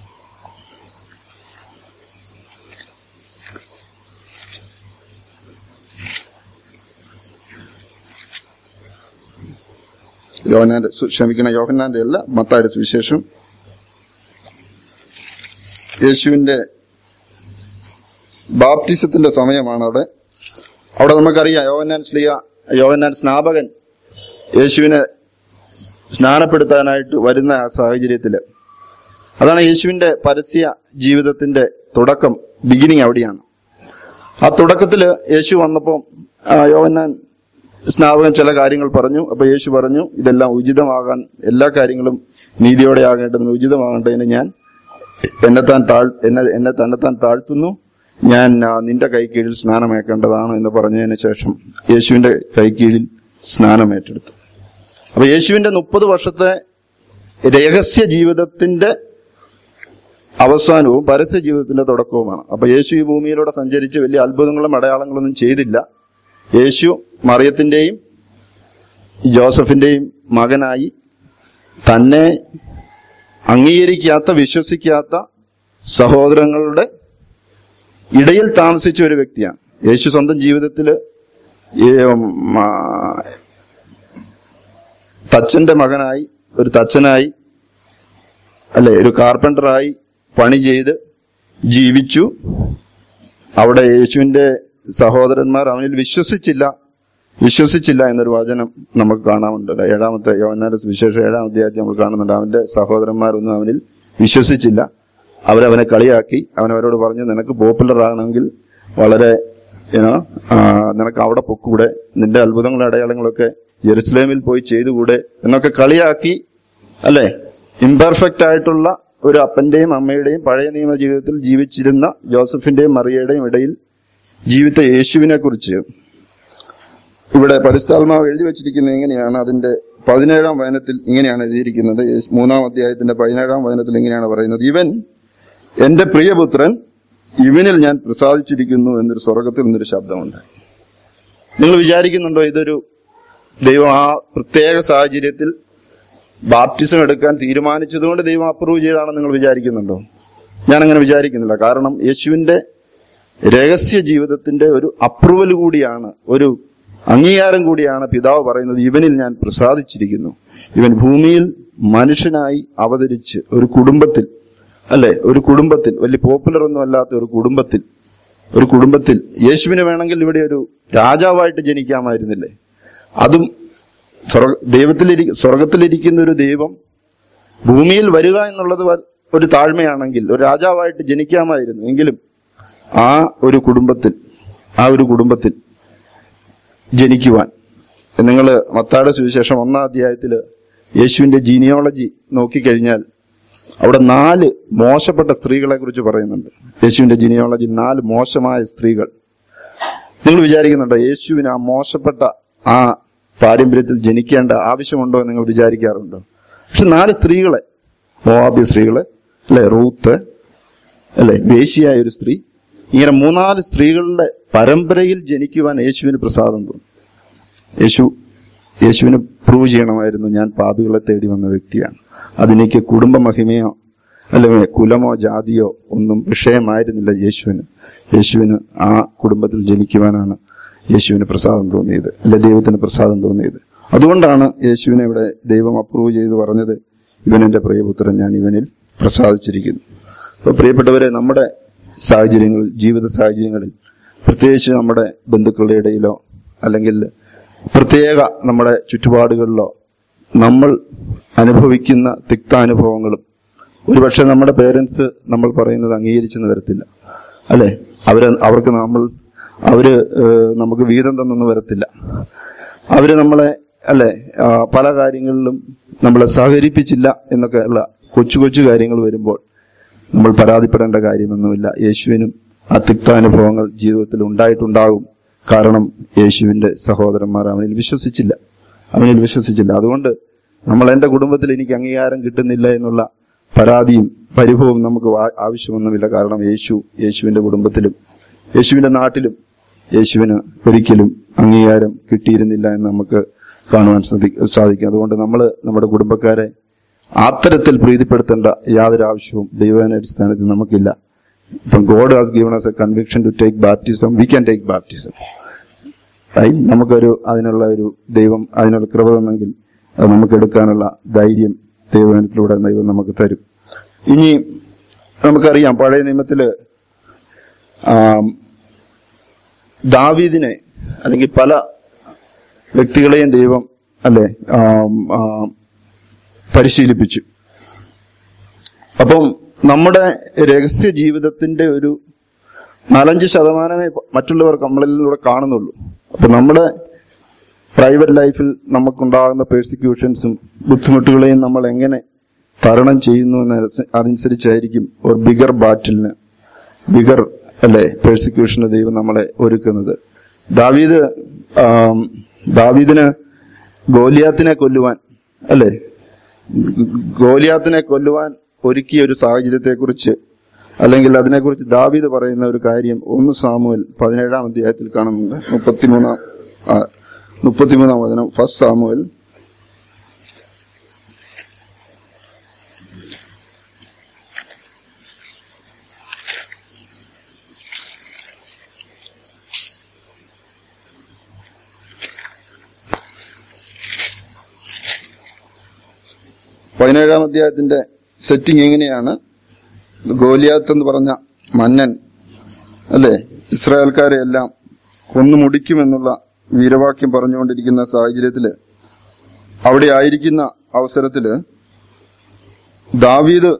യോഹന്നാന്റെ സു- ക്ഷമിക്കണം യോഹന്നാന്റെ അല്ല മത്തായുടെ സുവിശേഷം യേശുവിന്റെ ബാപ്റ്റിസത്തിന്റെ സമയമാണ് അവിടെ അവിടെ നമുക്കറിയാം യോഹന്നാൻ ശ്ലിയ യോഹന്നാൻ സ്നാപകൻ യേശുവിനെ സ്നാനപ്പെടുത്താനായിട്ട് വരുന്ന ആ സാഹചര്യത്തില് അതാണ് യേശുവിന്റെ പരസ്യ ജീവിതത്തിന്റെ തുടക്കം ബിഗിനിങ് അവിടെയാണ് ആ തുടക്കത്തില് യേശു വന്നപ്പോൾ യോഹന്നാൻ സ്നാപകൻ ചില കാര്യങ്ങൾ പറഞ്ഞു അപ്പൊ യേശു പറഞ്ഞു ഇതെല്ലാം ഉചിതമാകാൻ എല്ലാ കാര്യങ്ങളും നീതിയോടെ ആകേണ്ടതിന് ഉചിതമാകേണ്ടതിന് ഞാൻ എന്നെത്താൻ താഴ് എന്നെ എന്നെ തന്നെത്താൻ താഴ്ത്തുന്നു ഞാൻ ആ, നിന്റെ കൈക്കീഴിൽ സ്നാനമേക്കേണ്ടതാണ് എന്ന് പറഞ്ഞതിന് ശേഷം യേശുവിന്റെ കൈക്കീഴിൽ സ്നാനമേറ്റെടുത്തു അപ്പൊ യേശുവിന്റെ മുപ്പത് വർഷത്തെ രഹസ്യ ജീവിതത്തിന്റെ അവസാനവും പരസ്യ ജീവിതത്തിന്റെ തുടക്കവുമാണ് അപ്പൊ യേശു ഈ ഭൂമിയിലൂടെ സഞ്ചരിച്ച് വലിയ അത്ഭുതങ്ങളും അടയാളങ്ങളൊന്നും ചെയ്തില്ല യേശു മറിയത്തിന്റെയും ജോസഫിന്റെയും മകനായി തന്നെ അംഗീകരിക്കാത്ത വിശ്വസിക്കാത്ത സഹോദരങ്ങളുടെ ഇടയിൽ താമസിച്ച ഒരു വ്യക്തിയാണ് യേശു സ്വന്തം ജീവിതത്തിൽ തച്ചന്റെ മകനായി ഒരു തച്ചനായി അല്ലെ ഒരു കാർപ്പൻ്ററായി പണി ചെയ്ത് ജീവിച്ചു അവിടെ യേശുവിന്റെ സഹോദരന്മാർ അവനിൽ വിശ്വസിച്ചില്ല വിശ്വസിച്ചില്ല എന്നൊരു വചനം നമുക്ക് കാണാറുണ്ട് ഏഴാമത്തെ യോഹന്നാന്റെ സുവിശേഷം ഏഴാം അധ്യായത്തിൽ നമ്മൾ കാണുന്നുണ്ട് അവന്റെ സഹോദരന്മാരൊന്നും അവനിൽ വിശ്വസിച്ചില്ല അവരവനെ കളിയാക്കി അവൻ അവരോട് പറഞ്ഞു നിനക്ക് പോപ്പുലർ ആണെങ്കിൽ വളരെ ഏനോ നിനക്ക് അവിടെ പൊക്കൂടെ നിന്റെ അത്ഭുതങ്ങളും അടയാളങ്ങളൊക്കെ ജെറുസലേമിൽ പോയി ചെയ്തുകൂടെ എന്നൊക്കെ കളിയാക്കി അല്ലെ ഇംപെർഫെക്റ്റ് ആയിട്ടുള്ള ഒരു അപ്പന്റെയും അമ്മയുടെയും പഴയ നിയമ ജീവിതത്തിൽ ജീവിച്ചിരുന്ന ജോസഫിന്റെയും മറിയയുടെയും ഇടയിൽ ജീവിത യേശുവിനെ കുറിച്ച് ഇവിടെ പരിസ്ഥാത്മാവ് എഴുതി വച്ചിരിക്കുന്നത് എങ്ങനെയാണ് അതിന്റെ പതിനേഴാം വചനത്തിൽ ഇങ്ങനെയാണ് എഴുതിയിരിക്കുന്നത് യേശു- മൂന്നാം അധ്യായത്തിന്റെ പതിനേഴാം വചനത്തിൽ ഇങ്ങനെയാണ് പറയുന്നത് ഇവൻ എന്റെ പ്രിയപുത്രൻ ഇവനിൽ ഞാൻ പ്രസാദിച്ചിരിക്കുന്നു എന്നൊരു സ്വർഗത്തിൽ നിന്നൊരു ശബ്ദമുണ്ട് നിങ്ങൾ വിചാരിക്കുന്നുണ്ടോ ഇതൊരു ദൈവം ആ പ്രത്യേക സാഹചര്യത്തിൽ ബാപ്റ്റിസം എടുക്കാൻ തീരുമാനിച്ചതുകൊണ്ട് ദൈവം അപ്രൂവ് ചെയ്താണെന്ന് നിങ്ങൾ വിചാരിക്കുന്നുണ്ടോ ഞാൻ അങ്ങനെ വിചാരിക്കുന്നില്ല കാരണം യേശുവിന്റെ രഹസ്യ ജീവിതത്തിന്റെ ഒരു അപ്രൂവൽ കൂടിയാണ് ഒരു അംഗീകാരം കൂടിയാണ് പിതാവ് പറയുന്നത് ഇവനിൽ ഞാൻ പ്രസാദിച്ചിരിക്കുന്നു ഇവൻ ഭൂമിയിൽ മനുഷ്യനായി അവതരിച്ച് ഒരു കുടുംബത്തിൽ അല്ലെ ഒരു കുടുംബത്തിൽ വലിയ പോപ്പുലർ ഒന്നും അല്ലാത്ത ഒരു കുടുംബത്തിൽ ഒരു കുടുംബത്തിൽ യേശുവിന് വേണമെങ്കിൽ ഇവിടെ ഒരു രാജാവായിട്ട് ജനിക്കാമായിരുന്നില്ലേ അതും സ്വർഗ ദൈവത്തിലിരി സ്വർഗത്തിലിരിക്കുന്ന ഒരു ദൈവം ഭൂമിയിൽ വരിക എന്നുള്ളത് വ- ഒരു താഴ്മയാണെങ്കിൽ ഒരു രാജാവായിട്ട് ജനിക്കാമായിരുന്നു എങ്കിലും ആ ഒരു കുടുംബത്തിൽ ആ ഒരു കുടുംബത്തിൽ ജനിക്കുവാൻ നിങ്ങൾ മത്താടെ സുവിശേഷം ഒന്നാം അധ്യായത്തില് യേശുവിന്റെ ജീനിയോളജി നോക്കിക്കഴിഞ്ഞാൽ അവിടെ നാല് മോശപ്പെട്ട സ്ത്രീകളെ കുറിച്ച് പറയുന്നുണ്ട് യേശുവിന്റെ ജീനിയോളജി നാല് മോശമായ സ്ത്രീകൾ നിങ്ങൾ വിചാരിക്കുന്നുണ്ടോ യേശുവിന് ആ മോശപ്പെട്ട ആ പാരമ്പര്യത്തിൽ ജനിക്കേണ്ട ആവശ്യമുണ്ടോ എന്ന് നിങ്ങൾ വിചാരിക്കാറുണ്ടോ പക്ഷെ നാല് സ്ത്രീകളെ മോവാബി സ്ത്രീകള് അല്ലെ റൂത്ത് അല്ലെ വേശിയായ ഒരു സ്ത്രീ ഇങ്ങനെ മൂന്നാല് സ്ത്രീകളുടെ പരമ്പരയിൽ ജനിക്കുവാൻ യേശുവിന് പ്രസാദം തോന്നി യേശു യേശുവിന് പ്രൂവ് ചെയ്യണമായിരുന്നു ഞാൻ പാപികളെ തേടി വന്ന വ്യക്തിയാണ് അതിനേക്ക് കുടുംബ മഹിമയോ അല്ലെങ്കിൽ കുലമോ ജാതിയോ ഒന്നും വിഷയമായിരുന്നില്ല യേശുവിന് യേശുവിന് ആ കുടുംബത്തിൽ ജനിക്കുവാനാണ് യേശുവിന് പ്രസാദം തോന്നിയത് അല്ലെ ദൈവത്തിന് പ്രസാദം തോന്നിയത് അതുകൊണ്ടാണ് യേശുവിനെ ഇവിടെ ദൈവം അപ്രൂവ് ചെയ്ത് പറഞ്ഞത് ഇവൻ എന്റെ പ്രിയപുത്രൻ ഞാൻ ഇവനിൽ പ്രസാദിച്ചിരിക്കുന്നു അപ്പൊ പ്രിയപ്പെട്ടവരെ നമ്മുടെ സാഹചര്യങ്ങളിൽ ജീവിത സാഹചര്യങ്ങളിൽ പ്രത്യേകിച്ച് നമ്മുടെ ബന്ധുക്കളുടെ ഇടയിലോ അല്ലെങ്കിൽ പ്രത്യേക നമ്മുടെ ചുറ്റുപാടുകളിലോ നമ്മൾ അനുഭവിക്കുന്ന തിക്താനുഭവങ്ങളും ഒരുപക്ഷെ നമ്മുടെ പേരൻസ് നമ്മൾ പറയുന്നത് അംഗീകരിച്ചെന്ന് വരത്തില്ല അല്ലെ അവര് അവർക്ക് നമ്മൾ അവര് ഏഹ്, നമുക്ക് വീതം തന്നൊന്നും വരത്തില്ല അവര് നമ്മളെ അല്ലെ ആ, പല കാര്യങ്ങളിലും നമ്മളെ സഹകരിപ്പിച്ചില്ല എന്നൊക്കെ ഉള്ള കൊച്ചു കൊച്ചു കാര്യങ്ങൾ വരുമ്പോൾ നമ്മൾ പരാതിപ്പെടേണ്ട കാര്യമൊന്നുമില്ല യേശുവിനും ആ തിക്താനുഭവങ്ങൾ ജീവിതത്തിൽ ഉണ്ടായിട്ടുണ്ടാകും കാരണം യേശുവിന്റെ സഹോദരന്മാർ അവനിൽ വിശ്വസിച്ചില്ല അവനിൽ വിശ്വസിച്ചില്ല അതുകൊണ്ട് നമ്മൾ എന്റെ കുടുംബത്തിൽ എനിക്ക് അംഗീകാരം കിട്ടുന്നില്ല എന്നുള്ള പരാതിയും പരിഭവവും നമുക്ക് വാ- ആവശ്യമൊന്നുമില്ല കാരണം യേശു യേശുവിന്റെ കുടുംബത്തിലും യേശുവിന്റെ നാട്ടിലും യേശുവിന് ഒരിക്കലും അംഗീകാരം കിട്ടിയിരുന്നില്ല എന്ന് നമുക്ക് കാണുവാൻ സാധി- സാധിക്കും അതുകൊണ്ട് നമ്മൾ നമ്മുടെ കുടുംബക്കാരെ അത്തരത്തിൽ പ്രീതിപ്പെടുത്തേണ്ട യാതൊരു ആവശ്യവും ദൈവാനുഷ്ഠാനത്തിൽ നമുക്കില്ല ഇപ്പം God has given us a conviction to take baptism we can take baptism right നമുക്കൊരു അതിനുള്ള ഒരു ദൈവം അതിനുള്ള കൃപ തന്നെങ്കിൽ അത് നമുക്ക് എടുക്കാനുള്ള ധൈര്യം ദൈവത്തിലൂടെ ദൈവം നമുക്ക് തരും ഇനി നമുക്കറിയാം പഴയ നിയമത്തില് ആം, ദാവീദിനെ അല്ലെങ്കിൽ പല വ്യക്തികളെയും ദൈവം അല്ലെ ആം, ആം, പരിശീലിപ്പിച്ചു അപ്പം നമ്മുടെ രഹസ്യ ജീവിതത്തിന്റെ ഒരു നാലഞ്ച് ശതമാനമേ മറ്റുള്ളവർ നമ്മളിലൂടെ കാണുന്നുള്ളൂ അപ്പൊ നമ്മുടെ പ്രൈവറ്റ് ലൈഫിൽ നമുക്കുണ്ടാകുന്ന പേഴ്സിക്യൂഷൻസും ബുദ്ധിമുട്ടുകളെയും നമ്മൾ എങ്ങനെ തരണം ചെയ്യുന്നു എന്ന് അനുസരിച്ചായിരിക്കും ഒരു ബിഗർ ബാറ്റിലിന് ബിഗർ അല്ലെ പേഴ്സിക്യൂഷന് ദൈവം നമ്മളെ ഒരുക്കുന്നത് ദാവീദ് ആം, ദാവീദിന് ഗോലിയാത്തിനെ കൊല്ലുവാൻ അല്ലെ ഗോലിയാത്തിനെ കൊല്ലുവാൻ ഒരുക്കിയ ഒരു സാഹചര്യത്തെക്കുറിച്ച് അല്ലെങ്കിൽ അതിനെക്കുറിച്ച് ദാവീദ് പറയുന്ന ഒരു കാര്യം ഒന്ന് സാമുവൽ പതിനേഴാം അധ്യായത്തിൽ കാണുന്നുണ്ട് മുപ്പത്തിമൂന്നാം ആ, മുപ്പത്തിമൂന്നാം വചനം ഫസ്റ്റ് സാമുവൽ പതിനേഴാം അധ്യായത്തിന്റെ സെറ്റിംഗ് എങ്ങനെയാണ് ഗോലിയാത്ത് എന്ന് പറഞ്ഞ മന്നൻ അല്ലെ ഇസ്രായേൽക്കാരെ എല്ലാം കൊന്നു മുടിക്കുമെന്നുള്ള വീരവാക്യം പറഞ്ഞുകൊണ്ടിരിക്കുന്ന സാഹചര്യത്തില് അവിടെ ആയിരിക്കുന്ന അവസരത്തില് ദാവീദ്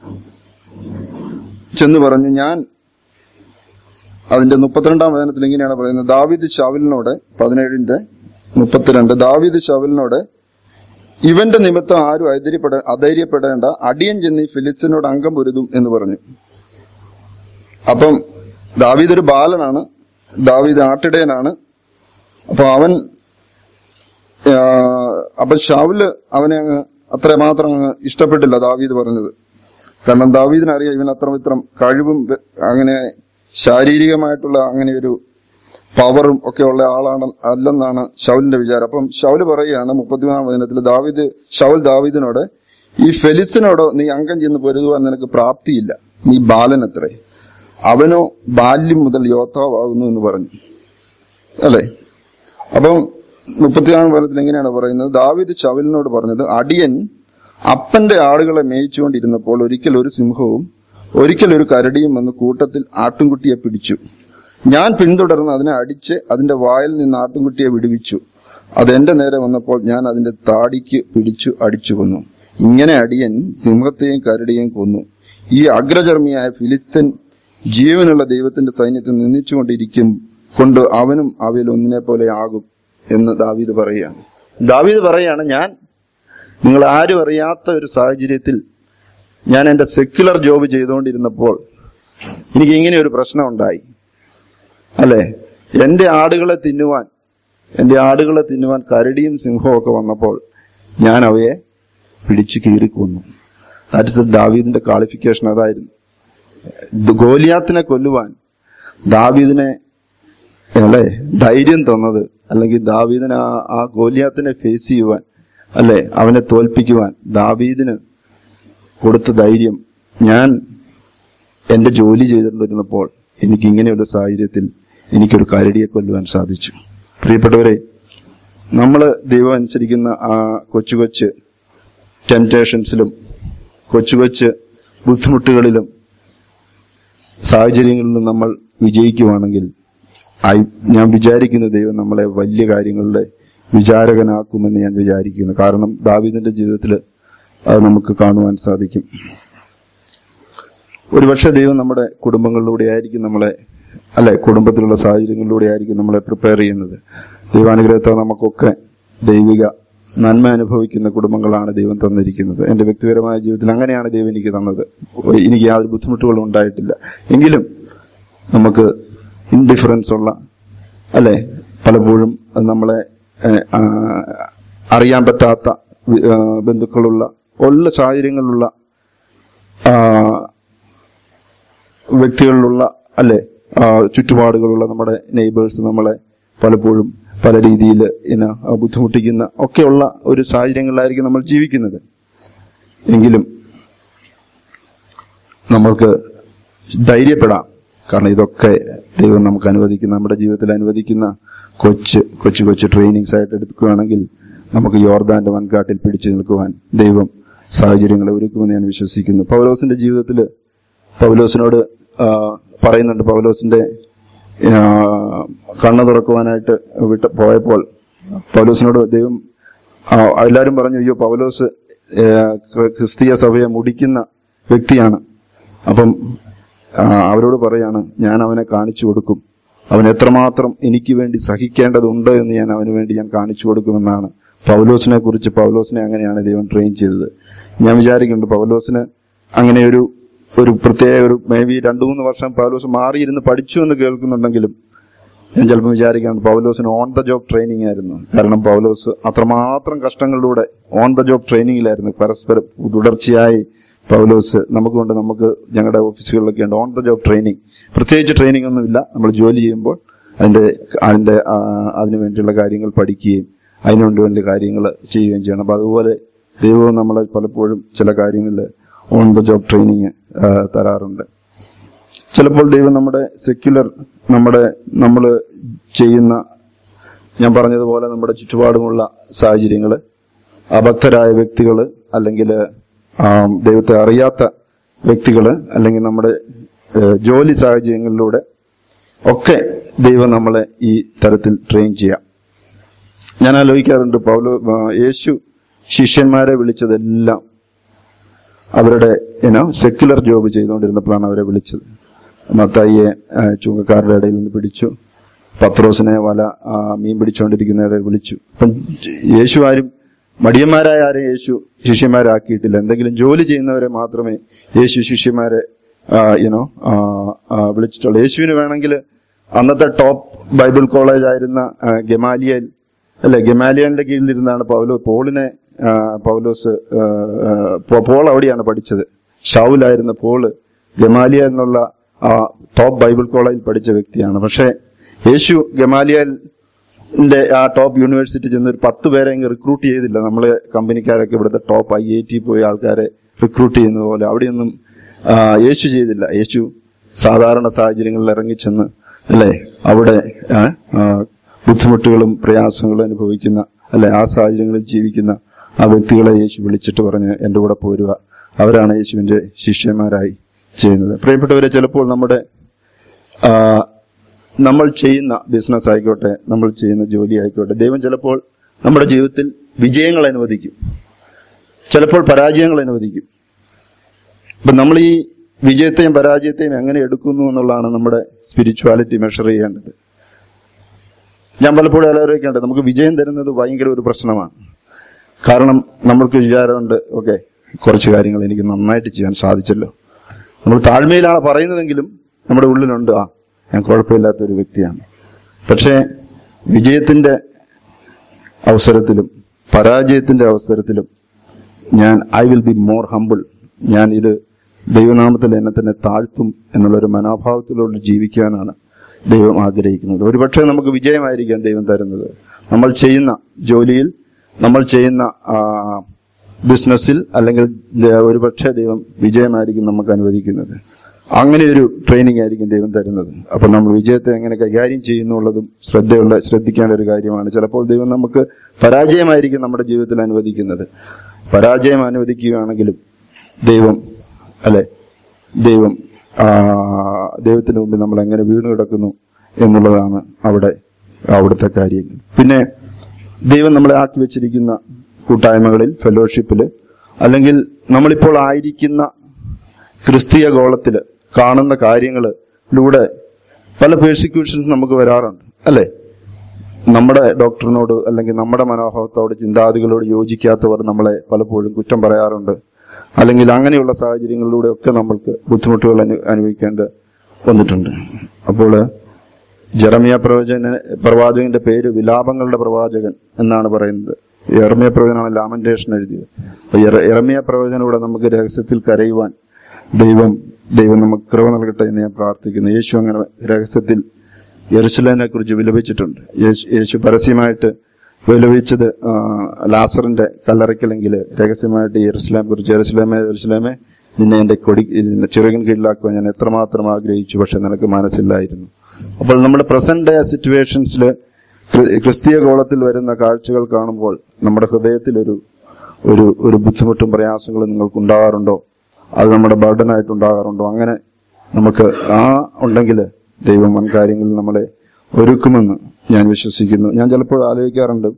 ചെന്ന് പറഞ്ഞു ഞാൻ അതിന്റെ മുപ്പത്തിരണ്ടാം വചനത്തിൽ ഇങ്ങനെയാണ് പറയുന്നത് ദാവീദ് ഷാവിലിനോട് പതിനേഴിന്റെ മുപ്പത്തിരണ്ട് ദാവീദ് ഷാവിലിനോട് ഇവന്റെ നിമിത്തം ആരും അധൈര്യപ്പെട അധൈര്യപ്പെടേണ്ട അടിയൻ ചെന്ന് ഈ ഫിലിസ്തീനോട് അംഗം പൊരുതും എന്ന് പറഞ്ഞു അപ്പം ദാവീദ് ഒരു ബാലനാണ് ദാവീദ് ആട്ടിടയനാണ് അപ്പൊ അവൻ ആ, അപ്പൊ ഷാവുല് അവനെ അങ്ങ് അത്രമാത്രം അങ്ങ് ഇഷ്ടപ്പെട്ടില്ല ദാവീദ് പറഞ്ഞത് കാരണം ദാവീദിന് അറിയാം ഇവൻ അത്ര ഇത്രം കഴിവും വെ- അങ്ങനെ ശാരീരികമായിട്ടുള്ള അങ്ങനെ ഒരു പവറും ഒക്കെ ഉള്ള ആളാണ് അല്ലെന്നാണ് ഷൗലിന്റെ വിചാരം അപ്പം ഷൗല് പറയുകയാണ് മുപ്പത്തിമൂന്നാം വചനത്തിൽ ദാവീദ് ഷൗൽ ദാവീദിനോട് ഈ ഫെലിസ്തിനോടോ നീ അംഗം ചെന്ന് പൊരുതുവാൻ നിനക്ക് പ്രാപ്തിയില്ല നീ ബാലനത്രേ അവനോ ബാല്യം മുതൽ യോദ്ധാവാകുന്നു എന്ന് പറഞ്ഞു അല്ലേ അപ്പം മുപ്പത്തിനാലാം വചനത്തിൽ എങ്ങനെയാണ് പറയുന്നത് ദാവീദ് ഷൗലിനോട് പറഞ്ഞത് അടിയൻ അപ്പന്റെ ആടുകളെ മേയിച്ചുകൊണ്ടിരുന്നപ്പോൾ ഒരിക്കൽ ഒരു സിംഹവും ഒരിക്കൽ ഒരു കരടിയും വന്ന് കൂട്ടത്തിൽ ആട്ടിൻകുട്ടിയെ പിടിച്ചു ഞാൻ പിന്തുടർന്ന് അതിനെ അടിച്ച് അതിന്റെ വായിൽ നിന്ന് ആട്ടിൻകുട്ടിയെ വിടുവിച്ചു അത് എന്റെ നേരെ വന്നപ്പോൾ ഞാൻ അതിന്റെ താടിക്ക് പിടിച്ചു അടിച്ചു കൊന്നു ഇങ്ങനെ അടിയൻ സിംഹത്തെയും കരടിയെയും കൊന്നു ഈ അഗ്രചർമ്മിയായ ഫിലിസ്തൻ ജീവനുള്ള ദൈവത്തിന്റെ സൈന്യത്തെ നിന്ദിച്ചുകൊണ്ടിരിക്കും കൊണ്ട് അവനും അവയിൽ ഒന്നിനെ പോലെ ആകും എന്ന് ദാവീദ് പറയുകയാണ് ദാവീദ് പറയാണ് ഞാൻ നിങ്ങൾ ആരും അറിയാത്ത ഒരു സാഹചര്യത്തിൽ ഞാൻ എന്റെ സെക്യുലർ ജോബ് ചെയ്തുകൊണ്ടിരുന്നപ്പോൾ എനിക്ക് ഇങ്ങനെ ഒരു പ്രശ്നം ഉണ്ടായി അല്ലെ എന്റെ ആടുകളെ തിന്നുവാൻ എന്റെ ആടുകളെ തിന്നുവാൻ കരടിയും സിംഹവും ഒക്കെ വന്നപ്പോൾ ഞാൻ അവയെ പിടിച്ചു കീറിക്കൊന്നു ദാറ്റ് ഇസ് ദാവീദിന്റെ ക്വാളിഫിക്കേഷൻ അതായിരുന്നു ഇത് ഗോലിയാത്തിനെ കൊല്ലുവാൻ ദാവീദിനെ അല്ലെ ധൈര്യം തന്നത് അല്ലെങ്കിൽ ദാവീദിനെ ആ ആ ഗോലിയാത്തിനെ ഫേസ് ചെയ്യുവാൻ അല്ലെ അവനെ തോൽപ്പിക്കുവാൻ ദാവീദിന് കൊടുത്ത ധൈര്യം ഞാൻ എന്റെ ജോലി ചെയ്തുകൊണ്ടിരുന്നപ്പോൾ എനിക്ക് ഇങ്ങനെയൊരു സാഹചര്യത്തിൽ എനിക്കൊരു കരടിയെ കൊല്ലുവാൻ സാധിച്ചു പ്രിയപ്പെട്ടവരെ നമ്മൾ ദൈവം അനുസരിക്കുന്ന ആ കൊച്ചു കൊച്ചു ടെംപ്റ്റേഷൻസിലും കൊച്ചു കൊച്ചു ബുദ്ധിമുട്ടുകളിലും സാഹചര്യങ്ങളിലും നമ്മൾ വിജയിക്കുവാണെങ്കിൽ I- ഞാൻ വിചാരിക്കുന്ന ദൈവം നമ്മളെ വലിയ കാര്യങ്ങളുടെ വിചാരകനാക്കുമെന്ന് ഞാൻ വിചാരിക്കുന്നു കാരണം ദാവീദിന്റെ ജീവിതത്തിൽ അത് നമുക്ക് കാണുവാൻ സാധിക്കും ഒരുപക്ഷെ ദൈവം നമ്മുടെ കുടുംബങ്ങളിലൂടെ ആയിരിക്കും നമ്മളെ അല്ലെ കുടുംബത്തിലുള്ള സാഹചര്യങ്ങളിലൂടെ ആയിരിക്കും നമ്മളെ പ്രിപ്പയർ ചെയ്യുന്നത് ദൈവാനുഗ്രഹത്തെ നമുക്കൊക്കെ ദൈവിക നന്മ അനുഭവിക്കുന്ന കുടുംബങ്ങളാണ് ദൈവം തന്നിരിക്കുന്നത് എന്റെ വ്യക്തിപരമായ ജീവിതത്തിൽ അങ്ങനെയാണ് ദൈവം എനിക്ക് തന്നത് എനിക്ക് യാതൊരു ബുദ്ധിമുട്ടുകളും ഉണ്ടായിട്ടില്ല എങ്കിലും നമുക്ക് ഇൻഡിഫറൻസ് ഉള്ള അല്ലെ പലപ്പോഴും അത് നമ്മളെ ഏഹ്, ആ, അറിയാൻ പറ്റാത്ത വി- ആ, ബന്ധുക്കളുള്ള ഉള്ള സാഹചര്യങ്ങളിലുള്ള ആ, വ്യക്തികളിലുള്ള അല്ലെ ആ, ചുറ്റുപാടുകളുള്ള നമ്മുടെ നെയ്ബേഴ്സ് നമ്മളെ പലപ്പോഴും പല രീതിയിൽ ഇന ബുദ്ധിമുട്ടിക്കുന്ന ഒക്കെയുള്ള ഒരു സാഹചര്യങ്ങളിലായിരിക്കും നമ്മൾ ജീവിക്കുന്നത് എങ്കിലും നമ്മൾക്ക് ധൈര്യപ്പെടാം കാരണം ഇതൊക്കെ ദൈവം നമുക്ക് അനുവദിക്കുന്ന നമ്മുടെ ജീവിതത്തിൽ അനുവദിക്കുന്ന കൊച്ച് കൊച്ചു കൊച്ചു ട്രെയിനിങ്സ് ആയിട്ട് എടുക്കുകയാണെങ്കിൽ നമുക്ക് യോർദാന്റെ വൻകാട്ടിൽ പിടിച്ചു നിൽക്കുവാൻ ദൈവം സാഹചര്യങ്ങളെ ഒരുക്കുമെന്ന് ഞാൻ വിശ്വസിക്കുന്നു പൗലോസിന്റെ ജീവിതത്തിൽ പൗലോസിനോട് ആ, പറയുന്നുണ്ട് പൗലോസിന്റെ ആ, കണ്ണ് തുറക്കുവാനായിട്ട് വിട്ട് പോയപ്പോൾ പൗലോസിനോട് ദൈവം ആ, എല്ലാവരും പറഞ്ഞു അയ്യോ പൗലോസ് ഏ, ക്രി- ക്രിസ്തീയ സഭയെ മുടിക്കുന്ന വ്യക്തിയാണ് അപ്പം ആ, അവരോട് പറയാണ് ഞാൻ അവനെ കാണിച്ചു കൊടുക്കും അവൻ എത്രമാത്രം എനിക്ക് വേണ്ടി സഹിക്കേണ്ടതുണ്ട് എന്ന് ഞാൻ അവന് വേണ്ടി ഞാൻ കാണിച്ചു കൊടുക്കുമെന്നാണ് പൗലോസിനെ കുറിച്ച് പൗലോസിനെ അങ്ങനെയാണ് ദൈവം ട്രെയിൻ ചെയ്തത് ഞാൻ വിചാരിക്കുന്നുണ്ട് പൗലോസിന് അങ്ങനെ ഒരു ഒരു പ്രത്യേക ഒരു മേ ബി രണ്ടു മൂന്ന് വർഷം പൗലോസ് മാറിയിരുന്ന് പഠിച്ചു എന്ന് കേൾക്കുന്നുണ്ടെങ്കിലും ഞാൻ ചിലപ്പോൾ വിചാരിക്കാറുണ്ട് പൗലോസിന് ഓൺ ദ ജോബ് ട്രെയിനിങ് ആയിരുന്നു കാരണം പൗലോസ് അത്രമാത്രം കഷ്ടങ്ങളിലൂടെ ഓൺ ദ ജോബ് ട്രെയിനിങ്ങിലായിരുന്നു പരസ്പരം തുടർച്ചയായി പൗലോസ് നമുക്കുണ്ട് നമുക്ക് ഞങ്ങളുടെ ഓഫീസുകളിലൊക്കെ ഉണ്ട് ഓൺ ദ ജോബ് ട്രെയിനിങ് പ്രത്യേകിച്ച് ട്രെയിനിങ് ഒന്നുമില്ല നമ്മൾ ജോലി ചെയ്യുമ്പോൾ അതിന്റെ അതിന്റെ ആ, അതിനു വേണ്ടിയുള്ള കാര്യങ്ങൾ പഠിക്കുകയും അതിനുവേണ്ടി വേണ്ടി കാര്യങ്ങൾ ചെയ്യുകയും ചെയ്യണം അപ്പൊ അതുപോലെ ദൈവവും നമ്മളെ പലപ്പോഴും ചില കാര്യങ്ങളിൽ ഓൺ ദ ജോബ് ട്രെയിനിങ് തരാറുണ്ട് ചിലപ്പോൾ ദൈവം നമ്മുടെ സെക്യുലർ നമ്മുടെ നമ്മൾ ചെയ്യുന്ന ഞാൻ പറഞ്ഞതുപോലെ നമ്മുടെ ചുറ്റുപാടുമുള്ള സാഹചര്യങ്ങൾ അഭക്തരായ വ്യക്തികൾ അല്ലെങ്കിൽ ദൈവത്തെ അറിയാത്ത വ്യക്തികൾ അല്ലെങ്കിൽ നമ്മുടെ ഏഹ്, ജോലി സാഹചര്യങ്ങളിലൂടെ ഒക്കെ ദൈവം നമ്മളെ ഈ തരത്തിൽ ട്രെയിൻ ചെയ്യാം ഞാൻ ആലോചിക്കാറുണ്ട് പൗലോ ആ, യേശു ശിഷ്യന്മാരെ വിളിച്ചതെല്ലാം അവരുടെ ഏനോ സെക്യുലർ ജോബ് ചെയ്തുകൊണ്ടിരുന്നപ്പോഴാണ് അവരെ വിളിച്ചത് മത്തായിയെ ആ, ചുങ്കക്കാരുടെ ഇടയിൽ നിന്ന് പിടിച്ചു പത്രോസിനെ വല ആ, മീൻ പിടിച്ചുകൊണ്ടിരിക്കുന്നവരെ വിളിച്ചു അപ്പം യേശു ആരും മടിയന്മാരായ ആരെയും യേശു ശിഷ്യന്മാരാക്കിയിട്ടില്ല എന്തെങ്കിലും ജോലി ചെയ്യുന്നവരെ മാത്രമേ യേശു ശിഷ്യന്മാരെ യുനോ വിളിച്ചിട്ടുള്ളൂ യേശുവിന് വേണമെങ്കിൽ അന്നത്തെ ടോപ്പ് ബൈബിൾ കോളേജ് ആയിരുന്ന ആ, ഗമാലിയൽ അല്ലെ ഗമാലിയലിന്റെ കീഴിലിരുന്നാണ് പൗലോ പോളിനെ ആ, പൗലോസ് ആ, ആ, പോ- പോൾ അവിടെയാണ് പഠിച്ചത് ഷൗലായിരുന്ന പോള് ഗമാലിയ എന്നുള്ള ആ ടോപ്പ് ബൈബിൾ കോളേജിൽ പഠിച്ച വ്യക്തിയാണ് പക്ഷേ യേശു ഗമാലിയലിന്റെ ആ ടോപ്പ് യൂണിവേഴ്സിറ്റി ചെന്ന് ഒരു പത്ത് പേരെ അങ്ങ് റിക്രൂട്ട് ചെയ്തില്ല നമ്മളെ കമ്പനിക്കാരൊക്കെ ഇവിടുത്തെ ടോപ്പ് ഐ ഐ ടി പോയ ആൾക്കാരെ റിക്രൂട്ട് ചെയ്യുന്നത് പോലെ അവിടെയൊന്നും ആ, യേശു ചെയ്തില്ല യേശു സാധാരണ സാഹചര്യങ്ങളിൽ ഇറങ്ങിച്ചെന്ന് അല്ലെ അവിടെ ആ, ആ, ബുദ്ധിമുട്ടുകളും പ്രയാസങ്ങളും അനുഭവിക്കുന്ന അല്ലെ ആ സാഹചര്യങ്ങളിൽ ജീവിക്കുന്ന ആ വ്യക്തികളെ യേശു വിളിച്ചിട്ട് പറഞ്ഞ് എന്റെ കൂടെ പോരുക അവരാണ് യേശുവിന്റെ ശിഷ്യന്മാരായി ചെയ്യുന്നത് പ്രിയപ്പെട്ടവരെ ചിലപ്പോൾ നമ്മുടെ ആ, നമ്മൾ ചെയ്യുന്ന ബിസിനസ് ആയിക്കോട്ടെ നമ്മൾ ചെയ്യുന്ന ജോലി ആയിക്കോട്ടെ ദൈവം ചിലപ്പോൾ നമ്മുടെ ജീവിതത്തിൽ വിജയങ്ങൾ അനുവദിക്കും ചിലപ്പോൾ പരാജയങ്ങൾ അനുവദിക്കും അപ്പൊ നമ്മൾ ഈ വിജയത്തെയും പരാജയത്തെയും എങ്ങനെ എടുക്കുന്നു എന്നുള്ളതാണ് നമ്മുടെ സ്പിരിച്വാലിറ്റി മെഷർ ചെയ്യേണ്ടത് ഞാൻ പലപ്പോഴും ആലോചിക്കേണ്ടത് നമുക്ക് വിജയം തരുന്നത് ഭയങ്കര ഒരു പ്രശ്നമാണ് കാരണം നമ്മൾക്ക് വിചാരമുണ്ട് ഓക്കെ കുറച്ച് കാര്യങ്ങൾ എനിക്ക് നന്നായിട്ട് ചെയ്യാൻ സാധിച്ചല്ലോ നമ്മൾ താഴ്മയിലാണ് പറയുന്നതെങ്കിലും നമ്മുടെ ഉള്ളിലുണ്ട് ആ ഞാൻ കുഴപ്പമില്ലാത്ത ഒരു വ്യക്തിയാണ് പക്ഷേ വിജയത്തിന്റെ അവസരത്തിലും പരാജയത്തിന്റെ അവസരത്തിലും ഞാൻ I will be more humble ഞാൻ ഇത് ദൈവനാമത്തിൽ എന്നെ തന്നെ താഴ്ത്തും എന്നുള്ളൊരു മനോഭാവത്തിലൂടെ ജീവിക്കാനാണ് ദൈവം ആഗ്രഹിക്കുന്നത് ഒരുപക്ഷെ നമുക്ക് വിജയമായിരിക്കാം ദൈവം തരുന്നത് നമ്മൾ ചെയ്യുന്ന ജോലിയിൽ നമ്മൾ ചെയ്യുന്ന ആ, ബിസിനസ്സിൽ അല്ലെങ്കിൽ ദ- ഒരുപക്ഷെ ദൈവം വിജയമായിരിക്കും നമുക്ക് അനുവദിക്കുന്നത് അങ്ങനെ ഒരു ട്രെയിനിങ് ആയിരിക്കും ദൈവം തരുന്നത് അപ്പൊ നമ്മൾ വിജയത്തെ എങ്ങനെ കൈകാര്യം ചെയ്യുന്നുള്ളതും ശ്രദ്ധയുള്ള ശ്രദ്ധിക്കേണ്ട ഒരു കാര്യമാണ് ചിലപ്പോൾ ദൈവം നമുക്ക് പരാജയമായിരിക്കും നമ്മുടെ ജീവിതത്തിൽ അനുവദിക്കുന്നത് പരാജയം അനുവദിക്കുകയാണെങ്കിലും ദൈവം അല്ലെ ദൈവം ആ, ദൈവത്തിന് മുമ്പിൽ നമ്മൾ എങ്ങനെ വീണു കിടക്കുന്നു എന്നുള്ളതാണ് അവിടെ അവിടുത്തെ കാര്യം പിന്നെ ദൈവം നമ്മളെ ആക്കി വെച്ചിരിക്കുന്ന കൂട്ടായ്മകളിൽ ഫെലോഷിപ്പില് അല്ലെങ്കിൽ നമ്മളിപ്പോൾ ആയിരിക്കുന്ന ക്രിസ്തീയ ഗോളത്തില് കാണുന്ന കാര്യങ്ങളിലൂടെ പല പേഴ്സിക്യൂഷൻസ് നമുക്ക് വരാറുണ്ട് അല്ലെ നമ്മുടെ ഡോക്ടറിനോട് അല്ലെങ്കിൽ നമ്മുടെ മനോഭാവത്തോട് ചിന്താഗതികളോട് യോജിക്കാത്തവർ നമ്മളെ പലപ്പോഴും കുറ്റം പറയാറുണ്ട് അല്ലെങ്കിൽ അങ്ങനെയുള്ള സാഹചര്യങ്ങളിലൂടെ ഒക്കെ നമ്മൾക്ക് ബുദ്ധിമുട്ടുകൾ അനു- അനുഭവിക്കേണ്ട വന്നിട്ടുണ്ട് അപ്പോൾ ജെറമിയ പ്രവചന പ്രവാചകന്റെ പേര് വിലാപങ്ങളുടെ പ്രവാചകൻ എന്നാണ് പറയുന്നത് എറമിയ പ്രവചനാണ് ലാമന്റേഷൻ എഴുതിയത് അപ്പൊ എറ- എറമിയ പ്രവചനൂടെ നമുക്ക് രഹസ്യത്തിൽ കരയുവാൻ ദൈവം ദൈവം നമുക്ക് കൃപ നൽകട്ടെ എന്ന് ഞാൻ പ്രാർത്ഥിക്കുന്നു യേശു അങ്ങനെ രഹസ്യത്തിൽ യെറുസലേമിനെ കുറിച്ച് വിലപിച്ചിട്ടുണ്ട് യേശു യേശു പരസ്യമായിട്ട് വിലപിച്ചത് ആ, ലാസറിന്റെ കല്ലറയ്ക്കലെങ്കിൽ രഹസ്യമായിട്ട് യെറുസലേം കുറിച്ച് യെറുസലേമേ യെറുസലേമേ നിന്നെ എന്റെ കൊടി ചിറകിൻ കീഴിലാക്കുവാൻ ഞാൻ എത്രമാത്രം ആഗ്രഹിച്ചു പക്ഷെ നിനക്ക് മനസ്സില്ലായിരുന്നു അപ്പോൾ നമ്മുടെ പ്രസന്റ് ഡേ സിറ്റുവേഷൻസിൽ ക്രിസ്തീയ ഗോളത്തിൽ വരുന്ന കാഴ്ചകൾ കാണുമ്പോൾ നമ്മുടെ ഹൃദയത്തിൽ ഒരു ഒരു ഒരു ബുദ്ധിമുട്ടും പ്രയാസങ്ങളും നിങ്ങൾക്ക് ഉണ്ടാകാറുണ്ടോ അത് നമ്മുടെ ബർഡനായിട്ട് ഉണ്ടാകാറുണ്ടോ അങ്ങനെ നമുക്ക് ആ ഉണ്ടെങ്കിൽ ദൈവം വൻ കാര്യങ്ങളിൽ നമ്മളെ ഒരുക്കുമെന്ന് ഞാൻ വിശ്വസിക്കുന്നു ഞാൻ ചിലപ്പോൾ ആലോചിക്കാറുണ്ട്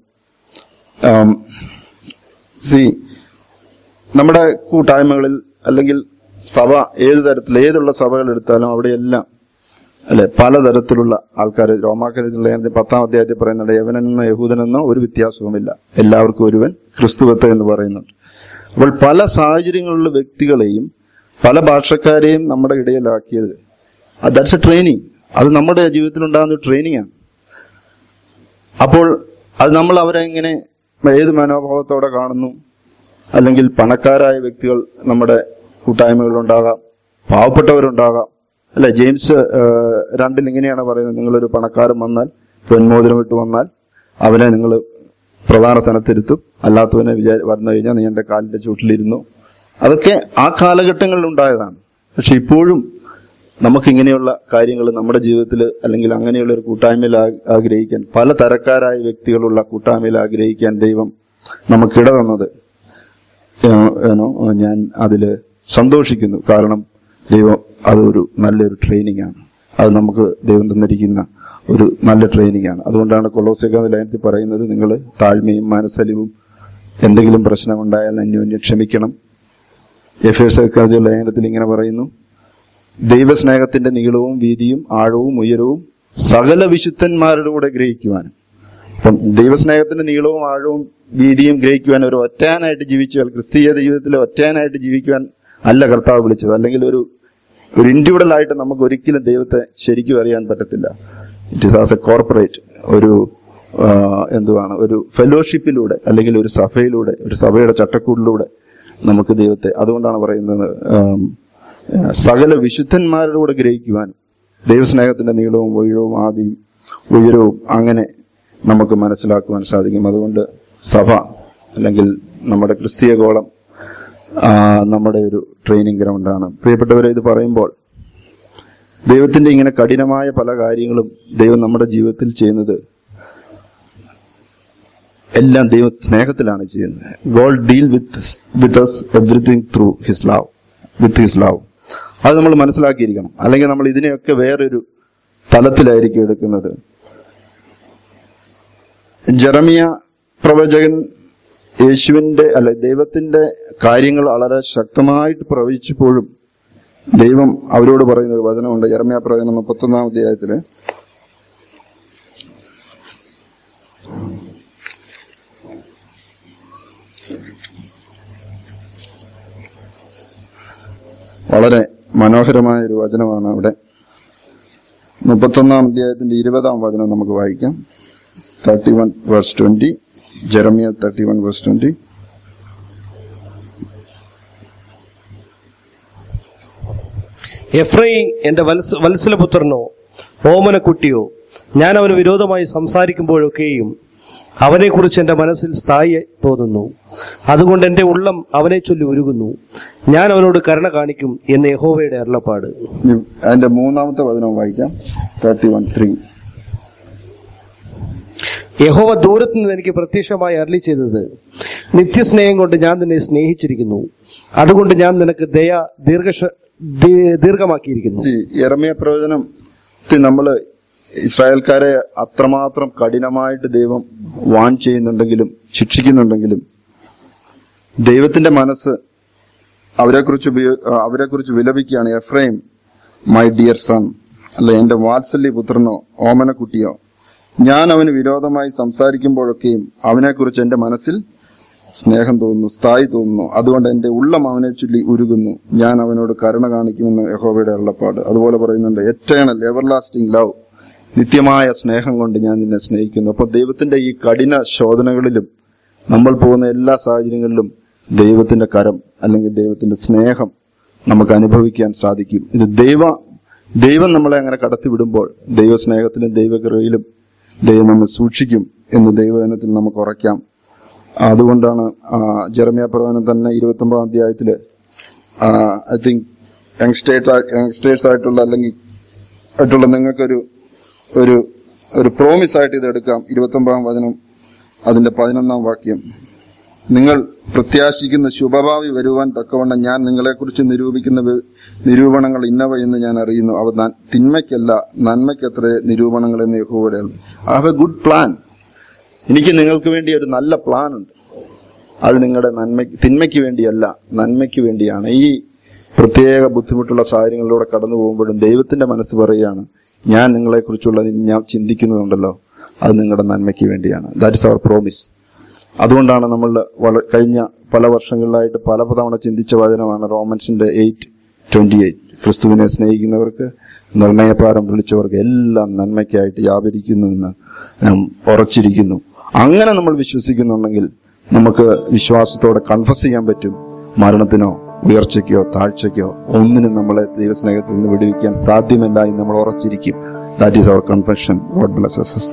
സി നമ്മുടെ കൂട്ടായ്മകളിൽ അല്ലെങ്കിൽ സഭ ഏത് തരത്തിൽ ഏതുള്ള സഭകൾ എടുത്താലും അവിടെയെല്ലാം അല്ലെ പലതരത്തിലുള്ള ആൾക്കാർ റോമാക്കരത്തിലുള്ള പത്താം അധ്യായത്തിൽ പറയുന്നുണ്ട് യവനെന്നോ യഹൂദനെന്നോ ഒരു വ്യത്യാസവുമില്ല എല്ലാവർക്കും ഒരുവൻ ക്രിസ്തുവത്ത എന്ന് പറയുന്നുണ്ട് അപ്പോൾ പല സാഹചര്യങ്ങളിലുള്ള വ്യക്തികളെയും പല ഭാഷക്കാരെയും നമ്മുടെ ഇടയിലാക്കിയത് ദാറ്റ്സ് എ ട്രെയിനിങ് അത് നമ്മുടെ ജീവിതത്തിൽ ഉണ്ടാകുന്ന ഒരു ട്രെയിനിങ് ആണ് അപ്പോൾ അത് നമ്മൾ അവരെ എങ്ങനെ ഏത് മനോഭാവത്തോടെ കാണുന്നു അല്ലെങ്കിൽ പണക്കാരായ വ്യക്തികൾ നമ്മുടെ കൂട്ടായ്മകളിലുണ്ടാകാം പാവപ്പെട്ടവരുണ്ടാകാം അല്ലെ ജെയിംസ് ഏഹ്, രണ്ടിൽ ഇങ്ങനെയാണ് പറയുന്നത് നിങ്ങളൊരു പണക്കാരൻ വന്നാൽ പൊന്മോതിരം ഇട്ട് വന്നാൽ അവനെ നിങ്ങൾ പ്രധാന സ്ഥാനത്തിരുത്തും അല്ലാത്തവനെ വിചാരി വന്നു കഴിഞ്ഞാൽ നീ എന്റെ കാലിന്റെ ചൂട്ടിലിരുന്നു അതൊക്കെ ആ കാലഘട്ടങ്ങളിൽ ഉണ്ടായതാണ് പക്ഷെ ഇപ്പോഴും നമുക്ക് ഇങ്ങനെയുള്ള കാര്യങ്ങൾ നമ്മുടെ ജീവിതത്തിൽ അല്ലെങ്കിൽ അങ്ങനെയുള്ള ഒരു കൂട്ടായ്മയിൽ ആ- ആഗ്രഹിക്കാൻ പല തരക്കാരായ വ്യക്തികളുള്ള കൂട്ടായ്മയിൽ ആഗ്രഹിക്കാൻ ദൈവം നമുക്കിട തന്നത് ഏഹ്, ഏനോ, ഞാൻ അതിൽ സന്തോഷിക്കുന്നു കാരണം ദൈവം അതൊരു നല്ലൊരു ട്രെയിനിങ് ആണ് അത് നമുക്ക് ദൈവം തന്നിരിക്കുന്ന ഒരു നല്ല ട്രെയിനിങ് ആണ് അതുകൊണ്ടാണ് കൊളോസിക ലയനത്തിൽ പറയുന്നത് നിങ്ങൾ താഴ്മയും മനസ്സലിവും എന്തെങ്കിലും പ്രശ്നമുണ്ടായാൽ അന്യോന്യം ക്ഷമിക്കണം എഫ് എസ് ലേഖനത്തിൽ ഇങ്ങനെ പറയുന്നു ദൈവസ്നേഹത്തിന്റെ നീളവും വീതിയും ആഴവും ഉയരവും സകല വിശുദ്ധന്മാരുടെ കൂടെ ഗ്രഹിക്കുവാനും അപ്പം ദൈവസ്നേഹത്തിന്റെ നീളവും ആഴവും വീതിയും ഗ്രഹിക്കുവാൻ ഒരു ഒറ്റയാനായിട്ട് ജീവിച്ചാൽ ക്രിസ്തീയ ജീവിതത്തിൽ ഒറ്റയാനായിട്ട് ജീവിക്കുവാൻ അല്ല കർത്താവ് വിളിച്ചത് അല്ലെങ്കിൽ ഒരു ഒരു ഇൻഡിവിജ്വൽ ആയിട്ട് നമുക്ക് ഒരിക്കലും ദൈവത്തെ ശരിക്കും അറിയാൻ പറ്റത്തില്ല it is as a corporate ഒരു ആ, എന്തുവാണ് ഒരു ഫെലോഷിപ്പിലൂടെ അല്ലെങ്കിൽ ഒരു സഭയിലൂടെ ഒരു സഭയുടെ ചട്ടക്കൂടിലൂടെ നമുക്ക് ദൈവത്തെ അതുകൊണ്ടാണ് പറയുന്നത് ആം, സകല വിശുദ്ധന്മാരുടെ കൂടെ ഗ്രഹിക്കുവാനും ദൈവസ്നേഹത്തിന്റെ നീളവും ഉയരവും ആദിയും ഉയരവും അങ്ങനെ നമുക്ക് മനസ്സിലാക്കുവാൻ സാധിക്കും അതുകൊണ്ട് സഭ അല്ലെങ്കിൽ നമ്മുടെ ക്രിസ്തീയ ഗോളം ആ, നമ്മുടെ ഒരു ട്രെയിനിങ് ഗ്രൗണ്ടാണ് പ്രിയപ്പെട്ടവരെ ഇത് പറയുമ്പോൾ ദൈവത്തിന്റെ ഇങ്ങനെ കഠിനമായ പല കാര്യങ്ങളും ദൈവം നമ്മുടെ ജീവിതത്തിൽ ചെയ്യുന്നത് എല്ലാം ദൈവ സ്നേഹത്തിലാണ് ചെയ്യുന്നത് God deal with with us everything through his love with his love അത് നമ്മൾ മനസ്സിലാക്കിയിരിക്കണം അല്ലെങ്കിൽ നമ്മൾ ഇതിനെയൊക്കെ വേറൊരു തലത്തിലായിരിക്കും എടുക്കുന്നത് ജെറമിയ പ്രവചകൻ യേശുവിന്റെ അല്ല ദൈവത്തിന്റെ കാര്യങ്ങൾ വളരെ ശക്തമായിട്ട് പ്രവചിച്ചപ്പോഴും ദൈവം അവരോട് പറയുന്ന ഒരു വചനമുണ്ട് ജെറമിയ പ്രവചനം മുപ്പത്തൊന്നാം അധ്യായത്തില് വളരെ മനോഹരമായ ഒരു വചനമാണ് അവിടെ മുപ്പത്തൊന്നാം അധ്യായത്തിന്റെ ഇരുപതാം വചനം നമുക്ക് വായിക്കാം thirty one verse twenty Jeremiah thirty one verse twenty Ephraim എന്റെ വത്സ വത്സലപുത്രനോ ഓമനക്കുട്ടിയോ ഞാൻ അവന് വിരോധമായി സംസാരിക്കുമ്പോഴൊക്കെയും അവനെക്കുറിച്ച് എന്റെ മനസ്സിൽ സ്ഥായി തോന്നുന്നു അതുകൊണ്ട് എന്റെ ഉള്ളം അവനെ ചൊല്ലി ഉരുകുന്നു ഞാൻ അവനോട് കരുണ കാണിക്കും എന്ന് യഹോവയുടെ അരുളപ്പാട് ഇനി അതിന്റെ മൂന്നാമത്തെ വചനം വായിക്കാം തേർട്ടി വൺ ത്രീ യഹോവ ദൂരത്ത് നിന്ന് എനിക്ക് പ്രത്യക്ഷമായി അരളി ചെയ്തത് നിത്യസ്നേഹം കൊണ്ട് ഞാൻ നിന്നെ സ്നേഹിച്ചിരിക്കുന്നു അതുകൊണ്ട് ഞാൻ നിനക്ക് ദയ ദീർഘ ദീർഘമാക്കിയിരിക്കുന്നു യറമിയ പ്രവചനത്തിൽ നമ്മള് ഇസ്രായേൽക്കാരെ അത്രമാത്രം കഠിനമായിട്ട് ദൈവം വാൺ ചെയ്യുന്നുണ്ടെങ്കിലും ശിക്ഷിക്കുന്നുണ്ടെങ്കിലും ദൈവത്തിന്റെ മനസ്സ് അവരെക്കുറിച്ച് ഉപയോ അവരെക്കുറിച്ച് വിലപിക്കുകയാണ് എഫ്രൈം മൈ ഡിയർ സൺ അല്ലെ എന്റെ വാത്സല്യ പുത്രനോ ഓമനക്കുട്ടിയോ ഞാൻ അവന് വിരോധമായി സംസാരിക്കുമ്പോഴൊക്കെയും അവനെക്കുറിച്ച് എന്റെ മനസ്സിൽ സ്നേഹം തോന്നുന്നു സ്ഥായി തോന്നുന്നു അതുകൊണ്ട് എന്റെ ഉള്ളം അവനെ ചൊല്ലി ഉരുകുന്നു ഞാൻ അവനോട് കരുണ കാണിക്കുമെന്ന് യഹോവയുടെ അരുളപ്പാട് അതുപോലെ പറയുന്നുണ്ട് എറ്റേണൽ എവർലാസ്റ്റിംഗ് ലവ് നിത്യമായ സ്നേഹം കൊണ്ട് ഞാൻ നിന്നെ സ്നേഹിക്കുന്നു അപ്പൊ ദൈവത്തിന്റെ ഈ കഠിന ശോധനകളിലും നമ്മൾ പോകുന്ന എല്ലാ സാഹചര്യങ്ങളിലും ദൈവത്തിന്റെ കരം അല്ലെങ്കിൽ ദൈവത്തിന്റെ സ്നേഹം നമുക്ക് അനുഭവിക്കാൻ സാധിക്കും ഇത് ദൈവ ദൈവം നമ്മളെ അങ്ങനെ കടത്തിവിടുമ്പോൾ ദൈവസ്നേഹത്തിലും ദൈവകൃപയിലും ദൈവം നമ്മെ സൂക്ഷിക്കും എന്ന് ദൈവവചനത്തിൽ നമുക്ക് ഉറയ്ക്കാം അതുകൊണ്ടാണ് ജെറമിയ പ്രവചനം തന്നെ ഇരുപത്തി ഒമ്പതാം അധ്യായത്തില് ഐ തിങ്ക് യങ്സ്റ്റേറ്റ് യങ്സ്റ്റേഴ്സ് ആയിട്ടുള്ള അല്ലെങ്കിൽ ആയിട്ടുള്ള നിങ്ങൾക്കൊരു ഒരു ഒരു പ്രോമിസ് ആയിട്ട് ഇത് എടുക്കാം ഇരുപത്തി ഒമ്പതാം വചനം അതിന്റെ പതിനൊന്നാം വാക്യം നിങ്ങൾ പ്രത്യാശിക്കുന്ന ശുഭഭാവി വരുവാൻ തക്കവണ്ണം ഞാൻ നിങ്ങളെക്കുറിച്ച് നിരൂപിക്കുന്ന വി- നിരൂപണങ്ങൾ ഇന്നവ എന്ന് ഞാൻ അറിയുന്നു അവ ന- തിന്മയ്ക്കല്ല നന്മയ്ക്കത്ര നിരൂപണങ്ങൾ എന്ന് യഹോവയുടെ I have a good plan എനിക്ക് നിങ്ങൾക്ക് വേണ്ടി ഒരു നല്ല പ്ലാൻ ഉണ്ട് അത് നിങ്ങളുടെ നന്മ തിന്മയ്ക്ക് വേണ്ടിയല്ല നന്മയ്ക്ക് വേണ്ടിയാണ് ഈ പ്രത്യേക ബുദ്ധിമുട്ടുള്ള സാഹചര്യങ്ങളിലൂടെ കടന്നു പോകുമ്പോഴും ദൈവത്തിന്റെ മനസ്സ് പറയുകയാണ് ഞാൻ നിങ്ങളെക്കുറിച്ചുള്ള ഞാൻ ചിന്തിക്കുന്നുണ്ടല്ലോ അത് നിങ്ങളുടെ നന്മയ്ക്ക് വേണ്ടിയാണ് ദാറ്റ് ഇസ് അവർ പ്രോമിസ് അതുകൊണ്ടാണ് നമ്മൾ വള- കഴിഞ്ഞ പല വർഷങ്ങളിലായിട്ട് പല തവണ ചിന്തിച്ച വചനമാണ് റോമൻസിന്റെ എയ്റ്റ് ട്വന്റി എയ്റ്റ് ക്രിസ്തുവിനെ സ്നേഹിക്കുന്നവർക്ക് നിർണയപാരം വിളിച്ചവർക്ക് എല്ലാം നന്മയ്ക്കായിട്ട് വ്യാപരിക്കുന്നു എന്ന് നാം ഉറച്ചിരിക്കുന്നു അങ്ങനെ നമ്മൾ വിശ്വസിക്കുന്നുണ്ടെങ്കിൽ നമുക്ക് വിശ്വാസത്തോടെ കൺഫസ് ചെയ്യാൻ പറ്റും മരണത്തിനോ ഉയർച്ചയ്ക്കോ താഴ്ചയ്ക്കോ ഒന്നിനും നമ്മളെ ദൈവസ്നേഹത്തിൽ നിന്ന് വിടുവിക്കാൻ സാധ്യമല്ല എന്ന് നമ്മൾ ഉറച്ചിരിക്കും that is our confession God blesses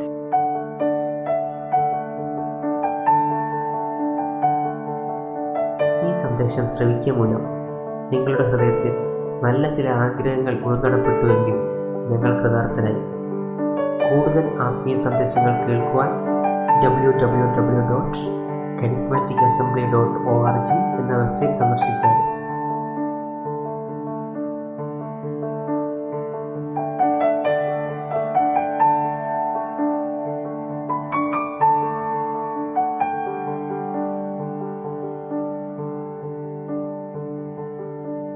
ഈ സന്ദേശം ശ്രവിക്കുക മൂലം നിങ്ങളുടെ ഹൃദയത്തിൽ നല്ല ചില ആഗ്രഹങ്ങൾ ഉൾക്കടപ്പെട്ടുവെങ്കിൽ ഞങ്ങൾ കൃതാർത്ഥരായി കൂടുതൽ ആത്മീയ സന്ദേശങ്ങൾ കേൾക്കുവാൻ W W W dot charismatic assembly dot O R G എന്ന വെബ്സൈറ്റ് സന്ദർശിച്ചാൽ